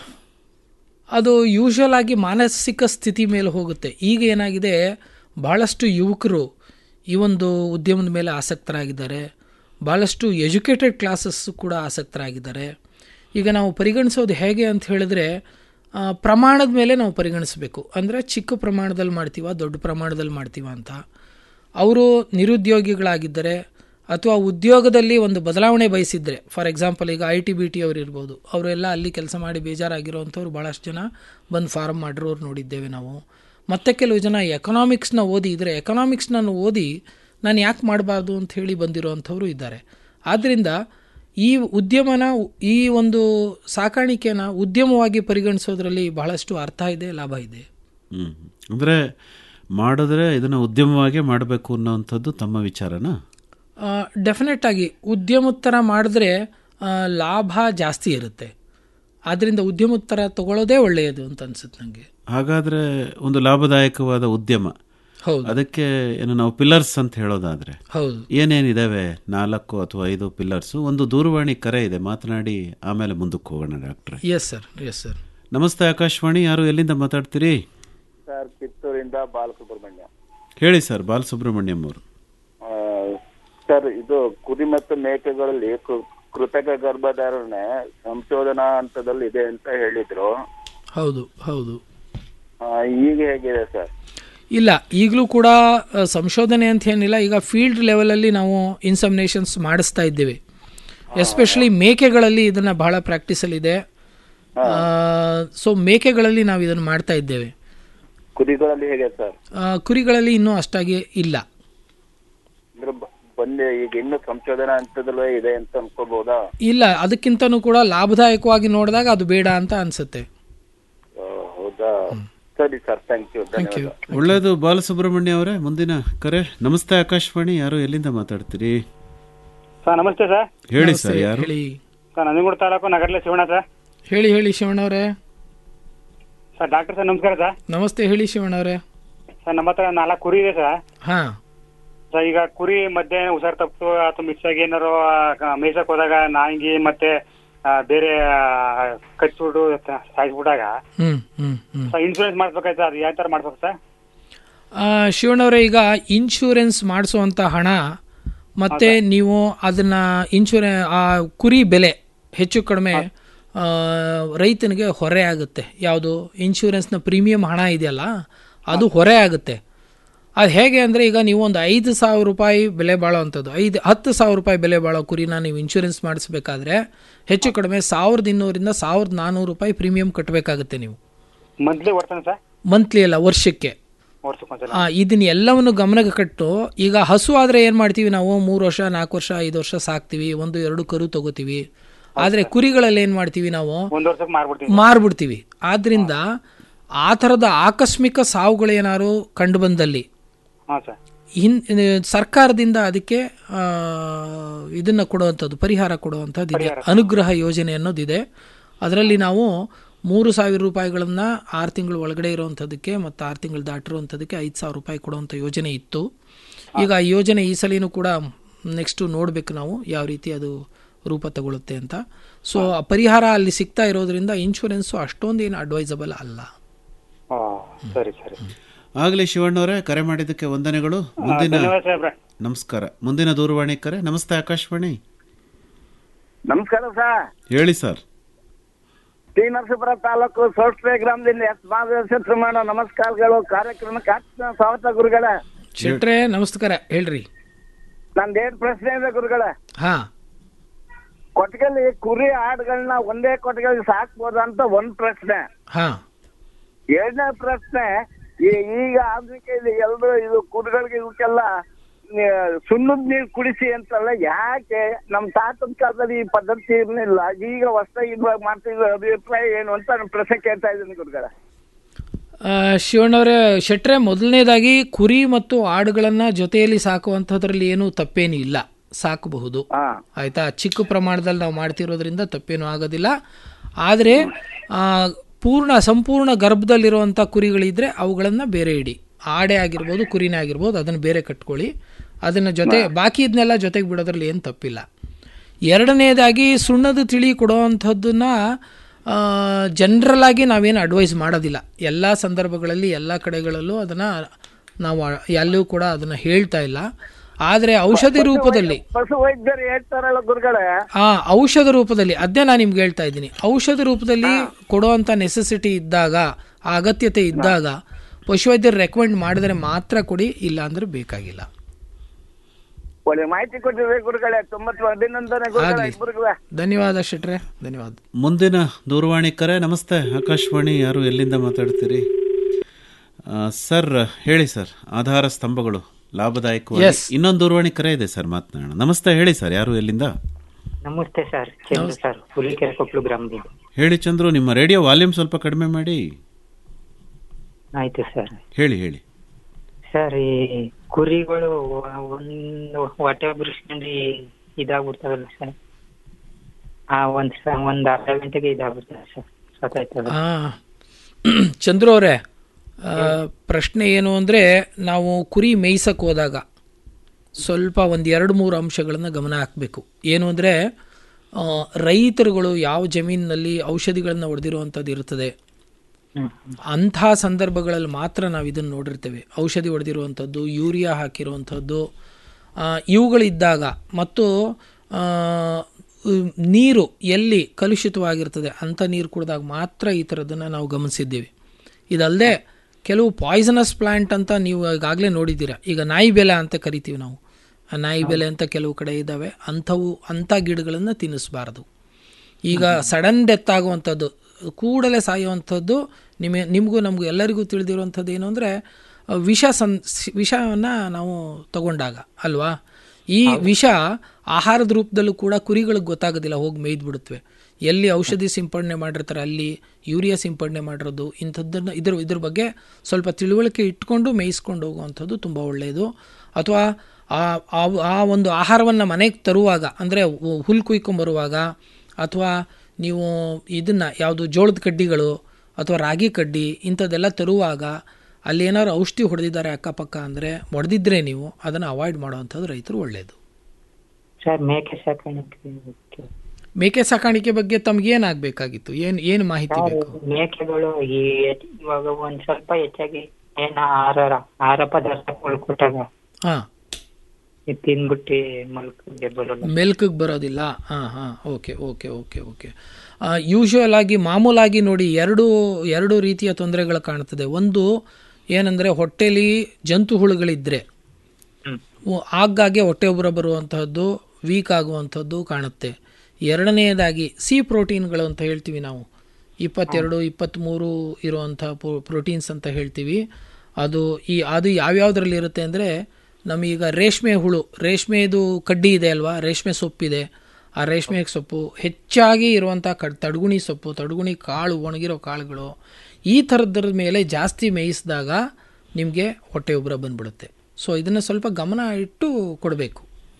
Speaker 6: ಅದು ಯೂಶಲ್ ಆಗಿ ಮಾನಸಿಕ ಸ್ಥಿತಿ ಮೇಲೆ ಹೋಗುತ್ತೆ ಈಗ ಏನಾಗಿದೆ ಭಾಳಷ್ಟು ಯುವಕರು ಈ ಒಂದು ಉದ್ಯಮದ ಮೇಲೆ ಆಸಕ್ತರಾಗಿದ್ದಾರೆ ಭಾಳಷ್ಟು ಎಜುಕೇಟೆಡ್ ಕ್ಲಾಸಸ್ ಕೂಡ ಆಸಕ್ತರಾಗಿದ್ದಾರೆ ಈಗ ನಾವು ಪರಿಗಣಿಸೋದು ಹೇಗೆ ಅಂತ ಹೇಳಿದ್ರೆ ಆ, ಪ್ರಮಾಣದ ಮೇಲೆ ನಾವು ಪರಿಗಣಿಸಬೇಕು ಅಂದರೆ ಚಿಕ್ಕ ಪ್ರಮಾಣದಲ್ಲಿ ಮಾಡ್ತೀವ ದೊಡ್ಡ ಪ್ರಮಾಣದಲ್ಲಿ ಮಾಡ್ತೀವ ಅಂತ ಅವರು ನಿರುದ್ಯೋಗಿಗಳಾಗಿದ್ದರೆ ಅಥವಾ ಉದ್ಯೋಗದಲ್ಲಿ ಒಂದು ಬದಲಾವಣೆ ಬಯಸಿದ್ರೆ ಫಾರ್ ಎಕ್ಸಾಂಪಲ್ ಈಗ ಐ ಟಿ ಬಿ ಟಿ ಅವ್ರು ಇರ್ಬೋದು ಅವರೆಲ್ಲ ಅಲ್ಲಿ ಕೆಲಸ ಮಾಡಿ ಬೇಜಾರಾಗಿರೋವಂಥವ್ರು ಭಾಳಷ್ಟು ಜನ ಬಂದು ಫಾರ್ಮ್ ಮಾಡಿರೋರು ನೋಡಿದ್ದೇವೆ ನಾವು ಮತ್ತು ಕೆಲವು ಜನ ಎಕನಾಮಿಕ್ಸ್ನ ಓದಿ ಇದ್ರೆ ಎಕನಾಮಿಕ್ಸ್ನ ಓದಿ ನಾನು ಯಾಕೆ ಮಾಡಬಾರ್ದು ಅಂತ ಹೇಳಿ ಬಂದಿರೋವಂಥವ್ರು ಇದ್ದಾರೆ ಆದ್ದರಿಂದ ಈ ಉದ್ಯಮನ ಈ ಒಂದು ಸಾಕಾಣಿಕೆನ ಉದ್ಯಮವಾಗಿ ಪರಿಗಣಿಸೋದ್ರಲ್ಲಿ ಬಹಳಷ್ಟು ಅರ್ಥ ಇದೆ ಲಾಭ ಇದೆ
Speaker 5: ಹ್ಞೂ ಅಂದರೆ ಮಾಡಿದ್ರೆ ಇದನ್ನು ಉದ್ಯಮವಾಗೇ ಮಾಡಬೇಕು ಅನ್ನೋವಂಥದ್ದು ತಮ್ಮ ವಿಚಾರನಾ
Speaker 6: ಡೆಫಿನೆಟ್ ಆಗಿ ಉದ್ಯಮದ ಥರ ಮಾಡಿದ್ರೆ ಆ, ಲಾಭ ಜಾಸ್ತಿ ಇರುತ್ತೆ ಆದ್ದರಿಂದ ಉದ್ಯಮದ ಥರ ತಗೊಳ್ಳೋದೇ ಒಳ್ಳೆಯದು ಅಂತ ಅನ್ಸುತ್ತೆ ನನಗೆ
Speaker 5: ಹಾಗಾದರೆ ಒಂದು ಲಾಭದಾಯಕವಾದ ಉದ್ಯಮ
Speaker 6: ಹೌದು
Speaker 5: ಅದಕ್ಕೆ ಏನು ನಾವು ಪಿಲ್ಲರ್ಸ್ ಅಂತ ಹೇಳೋದಾದರೆ
Speaker 6: ಹೌದು
Speaker 5: ಏನೇನಿದಾವೆ ನಾಲ್ಕು ಅಥವಾ ಐದು ಪಿಲ್ಲರ್ಸು ಒಂದು ದೂರವಾಣಿ ಕರೆ ಇದೆ ಮಾತನಾಡಿ ಆಮೇಲೆ ಮುಂದಕ್ಕೆ ಹೋಗೋಣ ಡಾಕ್ಟ್ರೆ
Speaker 6: ಎಸ್ ಸರ್ ಎಸ್ ಸರ್
Speaker 5: ನಮಸ್ತೆ ಆಕಾಶವಾಣಿ ಯಾರು ಎಲ್ಲಿಂದ ಮಾತಾಡ್ತೀರಿ
Speaker 7: ಸರ್ ಕಿತ್ತೂರಿಂದ ಬಾಲಸುಬ್ರಹ್ಮಣ್ಯ
Speaker 5: ಹೇಳಿ ಸರ್ ಬಾಲಸುಬ್ರಹ್ಮಣ್ಯಂ ಅವರು
Speaker 7: ಆ, ಸರ್ ಇದು ಕುರಿ ಮತ್ತು ಮೇಕೆಗಳಲ್ಲಿ ಕೃ- ಕೃತಕ ಗರ್ಭಧಾರಣೆ ಸಂಶೋಧನಾ ಹಂತದಲ್ಲಿ ಇದೆ ಅಂತ ಹೇಳಿದ್ರು
Speaker 6: ಹೌದು ಹೌದು
Speaker 7: ಆ, ಈಗ ಹೇಗಿದೆ ಸರ್
Speaker 6: ಇಲ್ಲ ಈಗಲೂ ಕೂಡ ಆ, ಸಂಶೋಧನೆ ಅಂತ ಏನಿಲ್ಲ ಈಗ ಫೀಲ್ಡ್ ಲೆವೆಲಲ್ಲಿ ನಾವು ಇನ್ಸಮಿನೇಷನ್ಸ್ ಮಾಡಿಸ್ತಾ ಇದ್ದೇವೆ ಎಸ್ಪೆಷಲಿ ಮೇಕೆಗಳಲ್ಲಿ ಇದನ್ನು ಬಹಳ ಪ್ರಾಕ್ಟೀಸಲ್ಲಿದೆ ಸೊ ಮೇಕೆಗಳಲ್ಲಿ ನಾವು ಇದನ್ನು ಮಾಡ್ತಾ ಇದ್ದೇವೆ
Speaker 7: ಕುರಿಗಳಲ್ಲಿ ಹೇಗೆ ಸರ್
Speaker 6: ಆ, ಕುರಿಗಳಲ್ಲಿ ಇನ್ನೂ ಅಷ್ಟಾಗಿ ಇಲ್ಲ
Speaker 7: ಅಂದ್ರೆ ಬ- ಬಂದೆ ಈಗ ಇನ್ನು ಸಂಶೋಧನಾ ಹಂತದಲ್ಲೇ ಇದೆ ಅಂತ ಅನ್ಕೋಬಹುದಾ
Speaker 6: ಇಲ್ಲ ಅದಕ್ಕಿಂತನೂ ಕೂಡ ಲಾಭದಾಯಕವಾಗಿ ನೋಡಿದಾಗ ಅದು ಬೇಡ ಅಂತ ಅನ್ಸುತ್ತೆ
Speaker 7: ಆ, ಹೌದಾ ಸರಿ sir thank you
Speaker 6: thank you
Speaker 7: ಧನ್ಯವಾದ
Speaker 5: ಒಳ್ಳೆಯದು ಬಾಲಸುಬ್ರಹ್ಮಣ್ಯ ಅವರೇ ಮುಂದಿನ ಕರೆ ನಮಸ್ತೆ ಆಕಾಶವಾಣಿ ಯಾರು ಎಲ್ಲಿಂದ ಮಾತಾಡ್ತೀರಿ
Speaker 8: ಸರ್ ನಮಸ್ತೆ ಸರ್
Speaker 5: ಹೇಳಿ ಸರ್ ಯಾರು
Speaker 6: ಹೇಳಿ
Speaker 8: ಸರ್ ನಂಜನಗೂಡು ತಾಲೂಕು ನಗರಲೆ ಶಿವಣ್ಣ ಸರ್
Speaker 6: ಹೇಳಿ ಹೇಳಿ ಶಿವಣ್ಣವ್ರೆ
Speaker 8: ಸರ್ ಡಾಕ್ಟರ್ ಸರ್ ನಮಸ್ಕಾರ ಸರ್
Speaker 6: ನಮಸ್ತೆ ಹೇಳಿ ಶಿವಣ್ಣವ್ರೆ
Speaker 8: ಸರ್ ನಮ್ಮ ಹತ್ರ ನಾಲ್ಕು ಕುರಿ ಇದೆ ಸರ್
Speaker 6: ಹಾಂ
Speaker 8: ಸರ್ ಈಗ ಕುರಿ ಮಧ್ಯೆ ಹುಷಾರ್ ತಪ್ಪು ಅಥವಾ ಮಿಸ್ ಆಗಿ ಏನಾರು ಆ, ಮೇಯ್ಸಕ್ ಹೋದಾಗ ನಾಯಿಗೆ ಮತ್ತೆ ಆ, ಬೇರೆ ಕಚ್ಚಿಬಿಟ್ಟು ಸಾಯಿಸ್ಬಿಟ್ಟಾಗ
Speaker 6: ಹ್ಞೂ ಹ್ಞೂ ಹ್ಞೂ
Speaker 8: ಸರ್ ಇನ್ಶೂರೆನ್ಸ್ ಮಾಡ್ಬೇಕಾಯ್ತು ಸರ್ ಯಾವ ಥರ ಮಾಡ್ಬೇಕು ಸರ್
Speaker 6: ಆ, ಶಿವಣ್ಣವ್ರೆ ಈಗ ಇನ್ಶೂರೆನ್ಸ್ ಮಾಡಿಸುವಂಥ ಹಣ ಮತ್ತು ನೀವು ಅದನ್ನು ಇನ್ಶೂರೆ ಆ ಕುರಿ ಬೆಲೆ ಹೆಚ್ಚು ಕಡಿಮೆ ಆ, ರೈತನಿಗೆ ಹೊರೆ ಆಗುತ್ತೆ ಯಾವುದು ಇನ್ಶೂರೆನ್ಸ್ನ ಪ್ರೀಮಿಯಂ ಹಣ ಇದೆಯಲ್ಲ ಅದು ಹೊರೆ ಆಗುತ್ತೆ ಅದು ಹೇಗೆ ಅಂದರೆ ಈಗ ನೀವು ಒಂದು ಐದು ಸಾವಿರ ರೂಪಾಯಿ ಬೆಲೆ ಬಾಳೋವಂಥದ್ದು ಐದು ಹತ್ತು ಸಾವಿರ ರೂಪಾಯಿ ಬೆಲೆ ಬಾಳೋ ಕುರಿನ ನೀವು ಇನ್ಶೂರೆನ್ಸ್ ಮಾಡಿಸ್ಬೇಕಾದ್ರೆ ಹೆಚ್ಚು ಕಡಿಮೆ ಸಾವಿರದ ಇನ್ನೂರಿಂದ ಸಾವಿರದ ನಾನ್ನೂರು ರೂಪಾಯಿ ಪ್ರೀಮಿಯಂ ಕಟ್ಟಬೇಕಾಗುತ್ತೆ ನೀವು
Speaker 8: ಮಂತ್ಲಿ ಕೊಡ್ತಾನೆ ಸರ್
Speaker 6: ಮಂತ್ಲಿ ಅಲ್ಲ ವರ್ಷಕ್ಕೆ
Speaker 8: ವರ್ಷಕ್ಕೊಂದ್ಸಲ
Speaker 6: ಆ, ಇದನ್ನ ಎಲ್ಲವನ್ನು ಗಮನಕ್ಕೆ ಕಟ್ಟು ಈಗ ಹಸು ಆದರೆ ಏನು ಮಾಡ್ತೀವಿ ನಾವು ಮೂರು ವರ್ಷ ನಾಲ್ಕು ವರ್ಷ ಐದು ವರ್ಷ ಸಾಕ್ತೀವಿ ಒಂದು ಎರಡು ಕರು ತಗೋತೀವಿ ಆದರೆ ಕುರಿಗಳಲ್ಲಿ ಏನು ಮಾಡ್ತೀವಿ ನಾವು
Speaker 8: ಒಂದ್ ವರ್ಷಕ್ಕೆ ಮಾರ್ಬಿಡ್ತೀವಿ
Speaker 6: ಮಾರ್ಬಿಡ್ತೀವಿ ಆದ್ರಿಂದ ಆ ಥರದ ಆಕಸ್ಮಿಕ ಸಾವುಗಳೇನಾದ್ರು ಕಂಡು ಬಂದಲ್ಲಿ
Speaker 8: ಹಾ ಸರ್
Speaker 6: ಹಿನ್ ಸರ್ಕಾರದಿಂದ ಅದಕ್ಕೆ ಆ, ಇದನ್ನ ಕೊಡುವಂಥದ್ದು ಪರಿಹಾರ ಕೊಡುವಂಥದ್ದು ಇದೆ ಅನುಗ್ರಹ ಯೋಜನೆ ಅನ್ನೋದಿದೆ ಅದರಲ್ಲಿ ನಾವು ಮೂರು ಸಾವಿರ ರೂಪಾಯಿಗಳನ್ನ ಆರು ತಿಂಗಳ ಒಳಗಡೆ ಇರುವಂಥದ್ದಕ್ಕೆ ಮತ್ತು ಆರು ತಿಂಗಳು ದಾಟಿರುವಂಥದ್ದಕ್ಕೆ ಐದು ಸಾವಿರ ರೂಪಾಯಿ ಕೊಡುವಂಥ ಯೋಜನೆ ಇತ್ತು ಈಗ ಆ ಯೋಜನೆ ಈ ಸಲಿನೂ ಕೂಡ ನೆಕ್ಸ್ಟು ನೋಡಬೇಕು ನಾವು ಯಾವ ರೀತಿ ಅದು ರೂಪ ತಗೊಳುತ್ತೆ ಅಂತ ಸೊ ಆ ಪರಿಹಾರ ಅಲ್ಲಿ ಸಿಗ್ತಾ ಇರೋದ್ರಿಂದ ಇನ್ಶೂರೆನ್ಸು ಅಷ್ಟೊಂದೇನು ಅಡ್ವೈಸಬಲ್ ಅಲ್ಲ
Speaker 8: ಆ, ಸರಿ ಸರಿ
Speaker 5: ಆಗಲಿ ಶಿವಣ್ಣವರೇ ಕರೆ ಮಾಡಿದ್ದಕ್ಕೆ ವಂದನೆಗಳು ಮುಂದಿನ
Speaker 8: ಧನ್ಯವಾದ ಸಾಹೇಬ್ರೆ
Speaker 5: ನಮಸ್ಕಾರ ಮುಂದಿನ ದೂರವಾಣಿ ಕರೆ ನಮಸ್ತೆ ಆಕಾಶವಾಣಿ
Speaker 7: ನಮಸ್ಕಾರ ಸರ್
Speaker 5: ಹೇಳಿ ಸರ್
Speaker 7: ಟಿ ನರಸೀಪುರ ತಾಲೂಕು ಸೋಸ್ಟ್ರೆ ಗ್ರಾಮದಿಂದ ಎಸ್ ಮಾದೇಶ ಮಾಡೋ ನಮಸ್ಕಾರಗಳು ಕಾರ್ಯಕ್ರಮಕ್ಕೆ ಆತ್ಮ ಸ್ವಾಗತ ಗುರುಗಳ
Speaker 6: ಶೆಟ್ರೆ ನಮಸ್ಕಾರ ಹೇಳ್ರಿ
Speaker 7: ನಂದು ಎರಡು ಪ್ರಶ್ನೆ ಇದೆ ಗುರುಗಳ
Speaker 6: ಹಾಂ
Speaker 7: ಕೊಟ್ಟಿಗೆಲಿ ಕುರಿ ಆಡುಗಳನ್ನ ಒಂದೇ ಕೊಟ್ಟಿಗೆಗೆ ಸಾಕ್ಬೋದ ಅಂತ ಒಂದ್ ಪ್ರಶ್ನೆ
Speaker 6: ಹಾಂ
Speaker 7: ಎರಡನೇ ಪ್ರಶ್ನೆ ಈ- ಈಗ ಆಧುನಿಕ ಇದು ಎಲ್ರು ಇದು ಕುರಿಗಳಿಗೆ ಇವಕ್ಕೆಲ್ಲ ಆ, ಸುಣ್ಣದ ನೀರು ಕುಡಿಸಿ ಅಂತಲ್ಲ ಯಾಕೆ ನಮ್ ತಾತನ ಕಾಲದಲ್ಲಿ ಈ ಪದ್ಧತಿ ಇರ್ಲಿಲ್ಲ ಈಗ ಹೊಸದಾಗಿ ಇವಾಗ ಮಾಡ್ತಿದ್ರು ಅಭಿಪ್ರಾಯ ಏನು ಅಂತ ನಾನು ಪ್ರಶ್ನೆ ಕೇಳ್ತಾ ಇದ್ದೀನಿ ಗುರುಗಳ
Speaker 6: ಆ, ಶಿವಣ್ಣವರೇ ಶೆಟ್ರೆ ಮೊದಲನೇದಾಗಿ ಕುರಿ ಮತ್ತು ಆಡುಗಳನ್ನು ಜೊತೆಯಲ್ಲಿ ಸಾಕುವಂಥದ್ರಲ್ಲಿ ಏನೂ ತಪ್ಪೇನು ಇಲ್ಲ ಸಾಕಬಹುದು
Speaker 7: ಹಾ
Speaker 6: ಆಯ್ತಾ ಚಿಕ್ಕ ಪ್ರಮಾಣದಲ್ಲಿ ನಾವು ಮಾಡ್ತಿರೋದ್ರಿಂದ ತಪ್ಪೇನು ಆಗೋದಿಲ್ಲ ಆದರೆ ಆ, ಪೂರ್ಣ ಸಂಪೂರ್ಣ ಗರ್ಭದಲ್ಲಿರುವಂಥ ಕುರಿಗಳಿದ್ರೆ ಅವುಗಳನ್ನು ಬೇರೆ ಇಡಿ ಆಡೆ ಆಗಿರ್ಬೋದು ಕುರಿನೇ ಆಗಿರ್ಬೋದು ಅದನ್ನು ಬೇರೆ ಕಟ್ಕೊಳ್ಳಿ ಅದನ್ನು ಜೊತೆ ಬಾಕಿ ಇದನ್ನೆಲ್ಲ ಜೊತೆಗೆ ಬಿಡೋದ್ರಲ್ಲಿ ಏನು ತಪ್ಪಿಲ್ಲ ಎರಡನೇದಾಗಿ ಸುಣ್ಣದ ತಿಳಿ ಕೊಡುವಂಥದ್ದನ್ನ ಜನರಲ್ ಆಗಿ ನಾವೇನು ಅಡ್ವೈಸ್ ಮಾಡೋದಿಲ್ಲ ಎಲ್ಲ ಸಂದರ್ಭಗಳಲ್ಲಿ ಎಲ್ಲ ಕಡೆಗಳಲ್ಲೂ ಅದನ್ನು ನಾವು ಎಲ್ಲೂ ಕೂಡ ಅದನ್ನು ಹೇಳ್ತಾ ಇಲ್ಲ ಆದರೆ ಔಷಧಿ ರೂಪದಲ್ಲಿ
Speaker 7: ಪಶು ವೈದ್ಯರು ಹೇಳ್ತಾರಲ್ಲ ಗುರುಗಳೇ
Speaker 6: ಆ ಔಷಧ ರೂಪದಲ್ಲಿ ಅದೇ ನಾನು ನಿಮ್ಗೆ ಹೇಳ್ತಾ ಇದ್ದೀನಿ ಔಷಧ ರೂಪದಲ್ಲಿ ಕೊಡುವಂಥ ನೆಸೆಸಿಟಿ ಇದ್ದಾಗ ಆ ಅಗತ್ಯತೆ ಇದ್ದಾಗ ಪಶುವೈದ್ಯರು ರೆಕಮೆಂಡ್ ಮಾಡಿದರೆ ಮಾತ್ರ ಕೊಡಿ ಇಲ್ಲ ಅಂದ್ರೆ ಬೇಕಾಗಿಲ್ಲ
Speaker 7: ಒಳ್ಳೆ ಮಾಹಿತಿ ಕೊಟ್ಟಿದ್ರೆ ಗುರುಗಳೇ ತುಂಬಾ ಅಭಿನಂದನೆ ಗುರುಗಳೇ
Speaker 6: ಆಗ್ಲಿ.
Speaker 7: ಇಬ್ಬರಿಗೂ
Speaker 6: ಧನ್ಯವಾದ ಶೆಟ್ರೆ ಧನ್ಯವಾದ
Speaker 5: ಮುಂದಿನ ದೂರವಾಣಿ ಕರೆ ನಮಸ್ತೆ ಆಕಾಶವಾಣಿ ಯಾರು ಎಲ್ಲಿಂದ ಮಾತಾಡ್ತೀರಿ ಆ, ಸರ್ ಹೇಳಿ ಸರ್ ಆಧಾರ ಸ್ತಂಭಗಳು ಲಾಭದಾಯಕವಾಗಿ
Speaker 6: Yes.
Speaker 5: ಇನ್ನೊಂದು ದೂರವಾಣಿ ಕರೆ ಇದೆ ಸರ್ ಮಾತನಾಡೋಣ ನಮಸ್ತೆ ಹೇಳಿ ಸರ್ ಯಾರು ಎಲ್ಲಿಂದ
Speaker 9: ನಮಸ್ತೆ ಸರ್ ಚಂದ್ರ ಸರ್ ಹುಲಿಕೆರೆ ಕೊಪ್ಪಳು ಗ್ರಾಮದಿಂದ
Speaker 5: ಹೇಳಿ ಚಂದ್ರು ನಿಮ್ಮ ರೇಡಿಯೋ ವಾಲ್ಯೂಮ್ ಸ್ವಲ್ಪ ಕಡಿಮೆ ಮಾಡಿ
Speaker 9: ಆಯ್ತು ಸರ್
Speaker 5: ಹೇಳಿ ಹೇಳಿ
Speaker 9: ಸರ್ ಈ ಕುರಿಗಳು ಒಂದು ಹೊಟ್ಟೆ ಬುರುಸ್ಕೊಂಡು ಇದಾಗ್ಬಿಡ್ತಾವಲ್ಲ ಸರ್ ಆ ಒಂದ್ ಸ- ಒಂದ್ ಅರ್ಧ ಗಂಟೆಗೆ ಇದಾಗ್ಬಿಡ್ತದೆ ಸರ್ ಸತ್ತಾಯ್ತದೆ
Speaker 6: ಆ, ಚಂದ್ರು ಅವರೇ ಆ, ಪ್ರಶ್ನೆ ಏನು ಅಂದರೆ ನಾವು ಕುರಿ ಮೇಯ್ಸಕ್ಕೆ ಹೋದಾಗ ಸ್ವಲ್ಪ ಒಂದು ಎರಡು ಮೂರು ಅಂಶಗಳನ್ನು ಗಮನ ಹಾಕಬೇಕು ಏನು ಅಂದರೆ ರೈತರುಗಳು ಯಾವ ಜಮೀನಿನಲ್ಲಿ ಔಷಧಿಗಳನ್ನು ಹೊಡೆದಿರುವಂಥದ್ದು ಇರ್ತದೆ ಅಂಥ ಸಂದರ್ಭಗಳಲ್ಲಿ ಮಾತ್ರ ನಾವು ಇದನ್ನು ನೋಡಿರ್ತೇವೆ ಔಷಧಿ ಹೊಡೆದಿರುವಂಥದ್ದು ಯೂರಿಯಾ ಹಾಕಿರುವಂಥದ್ದು ಆ, ಇವುಗಳಿದ್ದಾಗ ಮತ್ತು ಆ, ಉಮ್, ನೀರು ಎಲ್ಲಿ ಕಲುಷಿತವಾಗಿರ್ತದೆ ಅಂಥ ನೀರು ಕುಡಿದಾಗ ಮಾತ್ರ ಈ ಥರದನ್ನು ನಾವು ಗಮನಿಸಿದ್ದೀವಿ ಇದಲ್ಲದೆ ಕೆಲವು ಪಾಯ್ಸನಸ್ ಪ್ಲಾಂಟ್ ಅಂತ ನೀವು ಈಗಾಗಲೇ ನೋಡಿದ್ದೀರಾ ಈಗ ನಾಯಿ ಬೆಲೆ ಅಂತ ಕರಿತೀವಿ ನಾವು ಆ ನಾಯಿ ಬೆಲೆ ಅಂತ ಕೆಲವು ಕಡೆ ಇದ್ದಾವೆ ಅಂಥವು ಅಂಥ ಗಿಡಗಳನ್ನು ತಿನ್ನಿಸ್ಬಾರ್ದು ಈಗ ಸಡನ್ ಡೆತ್ ಆಗುವಂಥದ್ದು ಕೂಡಲೇ ಸಾಯುವಂಥದ್ದು ನಿಮಗೆ ನಿಮಗೂ ನಮಗೂ ಎಲ್ಲರಿಗೂ ತಿಳಿದಿರುವಂಥದ್ದು ಏನು ಅಂದರೆ ವಿಷ ಸನ್ ವಿಷವನ್ನು ನಾವು ತಗೊಂಡಾಗ ಅಲ್ವಾ ಈ ವಿಷ ಆಹಾರದ ರೂಪದಲ್ಲೂ ಕೂಡ ಕುರಿಗಳಿಗೆ ಗೊತ್ತಾಗೋದಿಲ್ಲ ಹೋಗಿ ಮೇಯ್ದು ಬಿಡುತ್ತವೆ ಎಲ್ಲಿ ಔಷಧಿ ಸಿಂಪಡಣೆ ಮಾಡಿರ್ತಾರೆ ಅಲ್ಲಿ ಯೂರಿಯಾ ಸಿಂಪಡಣೆ ಮಾಡಿರೋದು ಇಂಥದ್ದನ್ನು ಇದ್ರ ಇದ್ರ ಬಗ್ಗೆ ಸ್ವಲ್ಪ ತಿಳುವಳಿಕೆ ಇಟ್ಕೊಂಡು ಮೇಯಿಸ್ಕೊಂಡು ಹೋಗುವಂಥದ್ದು ತುಂಬ ಒಳ್ಳೆಯದು ಅಥವಾ ಆ ಆ- ಆ ಒಂದು ಆಹಾರವನ್ನು ಮನೆಗೆ ತರುವಾಗ ಅಂದರೆ ಹುಲ್ಲು ಕುಯ್ಕೊಂಬರುವಾಗ ಅಥವಾ ನೀವು ಇದನ್ನು ಯಾವುದು ಜೋಳದ ಕಡ್ಡಿಗಳು ಅಥವಾ ರಾಗಿ ಕಡ್ಡಿ ಇಂಥದ್ದೆಲ್ಲ ತರುವಾಗ ಅಲ್ಲಿ ಏನಾದ್ರು ಔಷಧಿ ಹೊಡೆದಿದ್ದಾರೆ ಅಕ್ಕಪಕ್ಕ ಅಂದರೆ ಹೊಡೆದಿದ್ರೆ ನೀವು ಅದನ್ನು ಅವಾಯ್ಡ್ ಮಾಡುವಂಥದ್ದು ರೈತರು ಒಳ್ಳೆಯದು
Speaker 9: ಸರ್ ಮೇಕೆ ಸಾಕಾಣಿಕೆ
Speaker 6: ಮೇಕೆ ಸಾಕಾಣಿಕೆ ಬಗ್ಗೆ ತಮ್ಗೇನಾಗಬೇಕಾಗಿತ್ತು ಏನು ಏನು ಮಾಹಿತಿ
Speaker 9: ಸರ್,
Speaker 6: ಬೇಕು
Speaker 9: ಮೇಕೆಗಳು ಈ ಇವಾಗ ಒಂದ್ ಸ್ವಲ್ಪ ಹೆಚ್ಚಾಗಿ ಏನ ಆಹಾರ ಆಹಾರ ಪದಾರ್ಥಗಳು ಕೊಟ್ಟಾಗ
Speaker 6: ಹಾಂ
Speaker 9: ಇದ್ ತಿಂದ್ಬಿಟ್ಟು ಮಲ್ಕಿಗೆ ಬರೋಲ್ಲ
Speaker 6: ಮೆಲ್ಕಿಗೆ ಬರೋದಿಲ್ಲ ಹಾಂ ಹಾಂ okay okay okay okay usual ಆಗಿ ಮಾಮೂಲಾಗಿ ನೋಡಿ ಎರಡು ಎರಡು ರೀತಿಯ ತೊಂದರೆಗಳು ಕಾಣ್ತದೆ ಒಂದು ಏನಂದರೆ ಹೊಟ್ಟೆಲಿ ಜಂತು ಹುಳುಗಳಿದ್ದರೆ ಉ- ಆಗಾಗ್ಗೆ ಹೊಟ್ಟೆ ಉಬ್ಬರ ಬರುವಂತಹದ್ದು ವೀಕ್ ಆಗುವಂಥದ್ದು ಕಾಣುತ್ತೆ ಎರಡನೆಯದಾಗಿ ಸಿ ಪ್ರೋಟೀನ್ಗಳು ಅಂತ ಹೇಳ್ತೀವಿ ನಾವು ಇಪ್ಪತ್ತೆರಡು ಇಪ್ಪತ್ತ್ಮೂರು ಇರುವಂಥ ಪ್ರೋಟೀನ್ಸ್ ಅಂತ ಹೇಳ್ತೀವಿ ಅದು ಈ ಅದು ಯಾವ್ಯಾವುದ್ರಲ್ಲಿ ಇರುತ್ತೆ ಅಂದರೆ ನಮಗೀಗ ರೇಷ್ಮೆ ಹುಳು ರೇಷ್ಮೆದು ಕಡ್ಡಿ ಇದೆ ಅಲ್ವಾ ರೇಷ್ಮೆ ಸೊಪ್ಪಿದೆ ಆ ರೇಷ್ಮೆ ಸೊಪ್ಪು ಹೆಚ್ಚಾಗಿ ಇರುವಂಥ ಕ ತಡಗುಣಿ ಸೊಪ್ಪು ತಡಗುಣಿ ಕಾಳು ಒಣಗಿರೋ ಕಾಳುಗಳು ಈ ಥರದ್ರ ಮೇಲೆ ಜಾಸ್ತಿ ಮೇಯಿಸಿದಾಗ ನಿಮಗೆ ಹೊಟ್ಟೆ ಉಬ್ಬರ ಬಂದ್ಬಿಡುತ್ತೆ ಸೊ ಇದನ್ನು ಸ್ವಲ್ಪ ಗಮನ ಇಟ್ಟು ಕೊಡಬೇಕು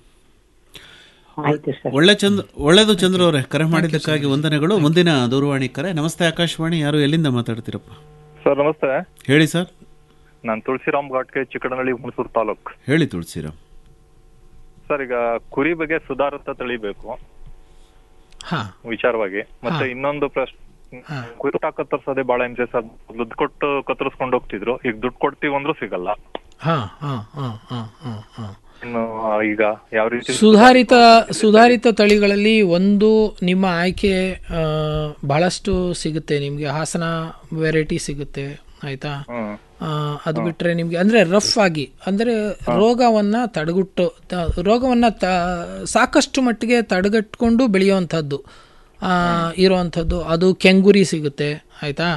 Speaker 9: ಆಯ್ತು ಸರ್
Speaker 5: ಒಳ್ಳೆ ಚಂದ್ರ ಒಳ್ಳೆದು ಚಂದ್ರ ಅವರೇ ಕರೆ ಮಾಡಿದ್ದಕ್ಕಾಗಿ ವಂದನೆಗಳು ಮುಂದಿನ ದೂರವಾಣಿ ಕರೆ ನಮಸ್ತೆ ಆಕಾಶವಾಣಿ ಯಾರು ಎಲ್ಲಿಂದ ಮಾತಾಡ್ತೀರಪ್ಪ
Speaker 10: ಸರ್ ನಮಸ್ತೆ
Speaker 5: ಹೇಳಿ ಸರ್
Speaker 10: ನಾನು ತುಳಸಿರಾಮ್ ಘಾಟ್ಗೆ ಚಿಕ್ಕಡನಹಳ್ಳಿ ಹುಣಸೂರು ತಾಲೂಕ್
Speaker 5: ಹೇಳಿ ತುಳಸಿರಾಮ್
Speaker 10: ಸರ್ ಈಗ ಕುರಿ ಬಗ್ಗೆ ಸುಧಾರಿತ ತಳಿಬೇಕು
Speaker 6: ಹಾ
Speaker 10: ವಿಚಾರವಾಗಿ ಮತ್ತೆ ಇನ್ನೊಂದು ಪ್ರಶ್ನೆ ಕುರಿ ಕತ್ತರಿಸೋದೇ ಬಹಳ ಹಿಂಸೆ ಸರ್ ದುಡ್ಡು ಕೊಟ್ಟು ಕತ್ತರಿಸ್ಕೊಂಡು ಹೋಗ್ತಿದ್ರು ಈಗ ದುಡ್ಡು ಕೊಡ್ತೀವಿ ಅಂದ್ರೂ ಸಿಗಲ್ಲ
Speaker 6: ಹಾಂ ಹಾಂ ಹಾಂ ಹಾಂ ಹಾಂ ಹಾಂ
Speaker 10: ಇನ್ನು ಆ, ಈಗ ಯಾವ ರೀತಿ
Speaker 6: ಸುಧಾರಿತ ಸುಧಾರಿತ ತಳಿಗಳಲ್ಲಿ ಒಂದು ನಿಮ್ಮ ಆಯ್ಕೆ ಆ, ಬಹಳಷ್ಟು ಸಿಗುತ್ತೆ ನಿಮಗೆ ಹಾಸನ ವೆರೈಟಿ ಸಿಗುತ್ತೆ ಆಯ್ತಾ ಆ, ಅದು ಬಿಟ್ರೆ ನಿಮಗೆ ಅಂದ್ರೆ ರಫ್ ಆಗಿ ಅಂದ್ರೆ ರೋಗವನ್ನ ತಡೆಗುಟ್ಟು ತ- ರೋಗವನ್ನ ತ ಸಾಕಷ್ಟು ಮಟ್ಟಿಗೆ ತಡೆಗಟ್ಕೊಂಡು ಬೆಳೆಯುವಂಥದ್ದು ಆ, ಇರುವಂಥದ್ದು ಅದು ಕೆಂಗುರಿ ಸಿಗುತ್ತೆ ಆಯ್ತಾ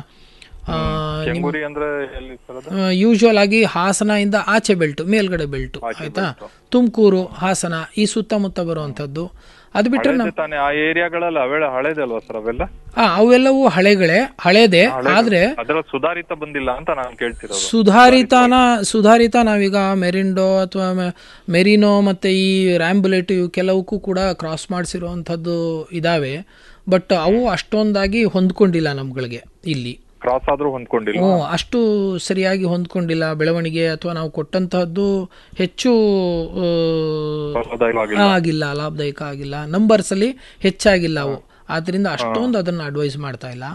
Speaker 10: ಕೆಂಗುರಿ ಅಂದ್ರೆ ಎಲ್ಲಿ ಸರ್ ಅದು
Speaker 6: ಯೂಶುವಲ್ ಆಗಿ ಹಾಸನ ಇಂದ ಆಚೆ ಬೆಲ್ಟ್ ಮೇಲ್ಗಡೆ ಬೆಲ್ಟ್ ಆಯ್ತಾ ತುಮಕೂರು ಹಾಸನ ಈ ಸುತ್ತಮುತ್ತ ಬರುವಂಥದ್ದು ಅದು ಬಿಟ್ರೆ
Speaker 10: ಹಳೇದೇ
Speaker 6: ನಮ್ಮ
Speaker 10: ತಾನೇ ಆ ಏರಿಯಾಗಳಲ್ಲಿ ಅವೆಲ್ಲ ಹಳೇದಲ್ವಾ ಸರ್ ಅವೆಲ್ಲ
Speaker 6: ಆ, ಅವೆಲ್ಲವೂ ಹಳೆಗಳೇ ಹಳೇದೇ ಆದ್ರೆ
Speaker 10: ಅದ್ರಲ್ಲಿ ಸುಧಾರಿತ ಬಂದಿಲ್ಲ ಅಂತ ನಾನು ಕೇಳ್ತಿರೋದು
Speaker 6: ಸುಧಾರಿತನ ಸುಧಾರಿತ ನಾವೀಗ ಮೆರಿಂಡೋ ಅಥವಾ ಮೆರಿನೋ ಮತ್ತು ಈ ರ್ಯಾಂಬುಲೆಟ್ ಇವು ಕೆಲವಕ್ಕೂ ಕೂಡ ಕ್ರಾಸ್ ಮಾಡಿಸಿರುವಂಥದ್ದು ಇದಾವೆ ಬಟ್ ಅವು ಅಷ್ಟೊಂದಾಗಿ ಹೊಂದ್ಕೊಂಡಿಲ್ಲ ನಮ್ಗಳಿಗೆ ಇಲ್ಲಿ
Speaker 10: ಕ್ರಾಸ್ ಆದ್ರೂ ಹೊಂದ್ಕೊಂಡಿಲ್ಲ
Speaker 6: ಹ್ಞೂ ಅಷ್ಟು ಸರಿಯಾಗಿ ಹೊಂದ್ಕೊಂಡಿಲ್ಲ ಬೆಳವಣಿಗೆ ಅಥವಾ ನಾವು ಕೊಟ್ಟಂತಹದ್ದು ಹೆಚ್ಚು ಆ,
Speaker 10: ಫಲದಾಯಕವಾಗಿಲ್ಲ.
Speaker 6: ಆಗಿಲ್ಲ ಲಾಭದಾಯಕ ಆಗಿಲ್ಲ ನಂಬರ್ಸ್ ಅಲ್ಲಿ ಹೆಚ್ಚಾಗಿಲ್ಲ ಅವು ಆದ್ರಿಂದ ಅಷ್ಟೊಂದು ಅದನ್ನ ಅಡ್ವೈಸ್ ಮಾಡ್ತಾ ಇಲ್ಲ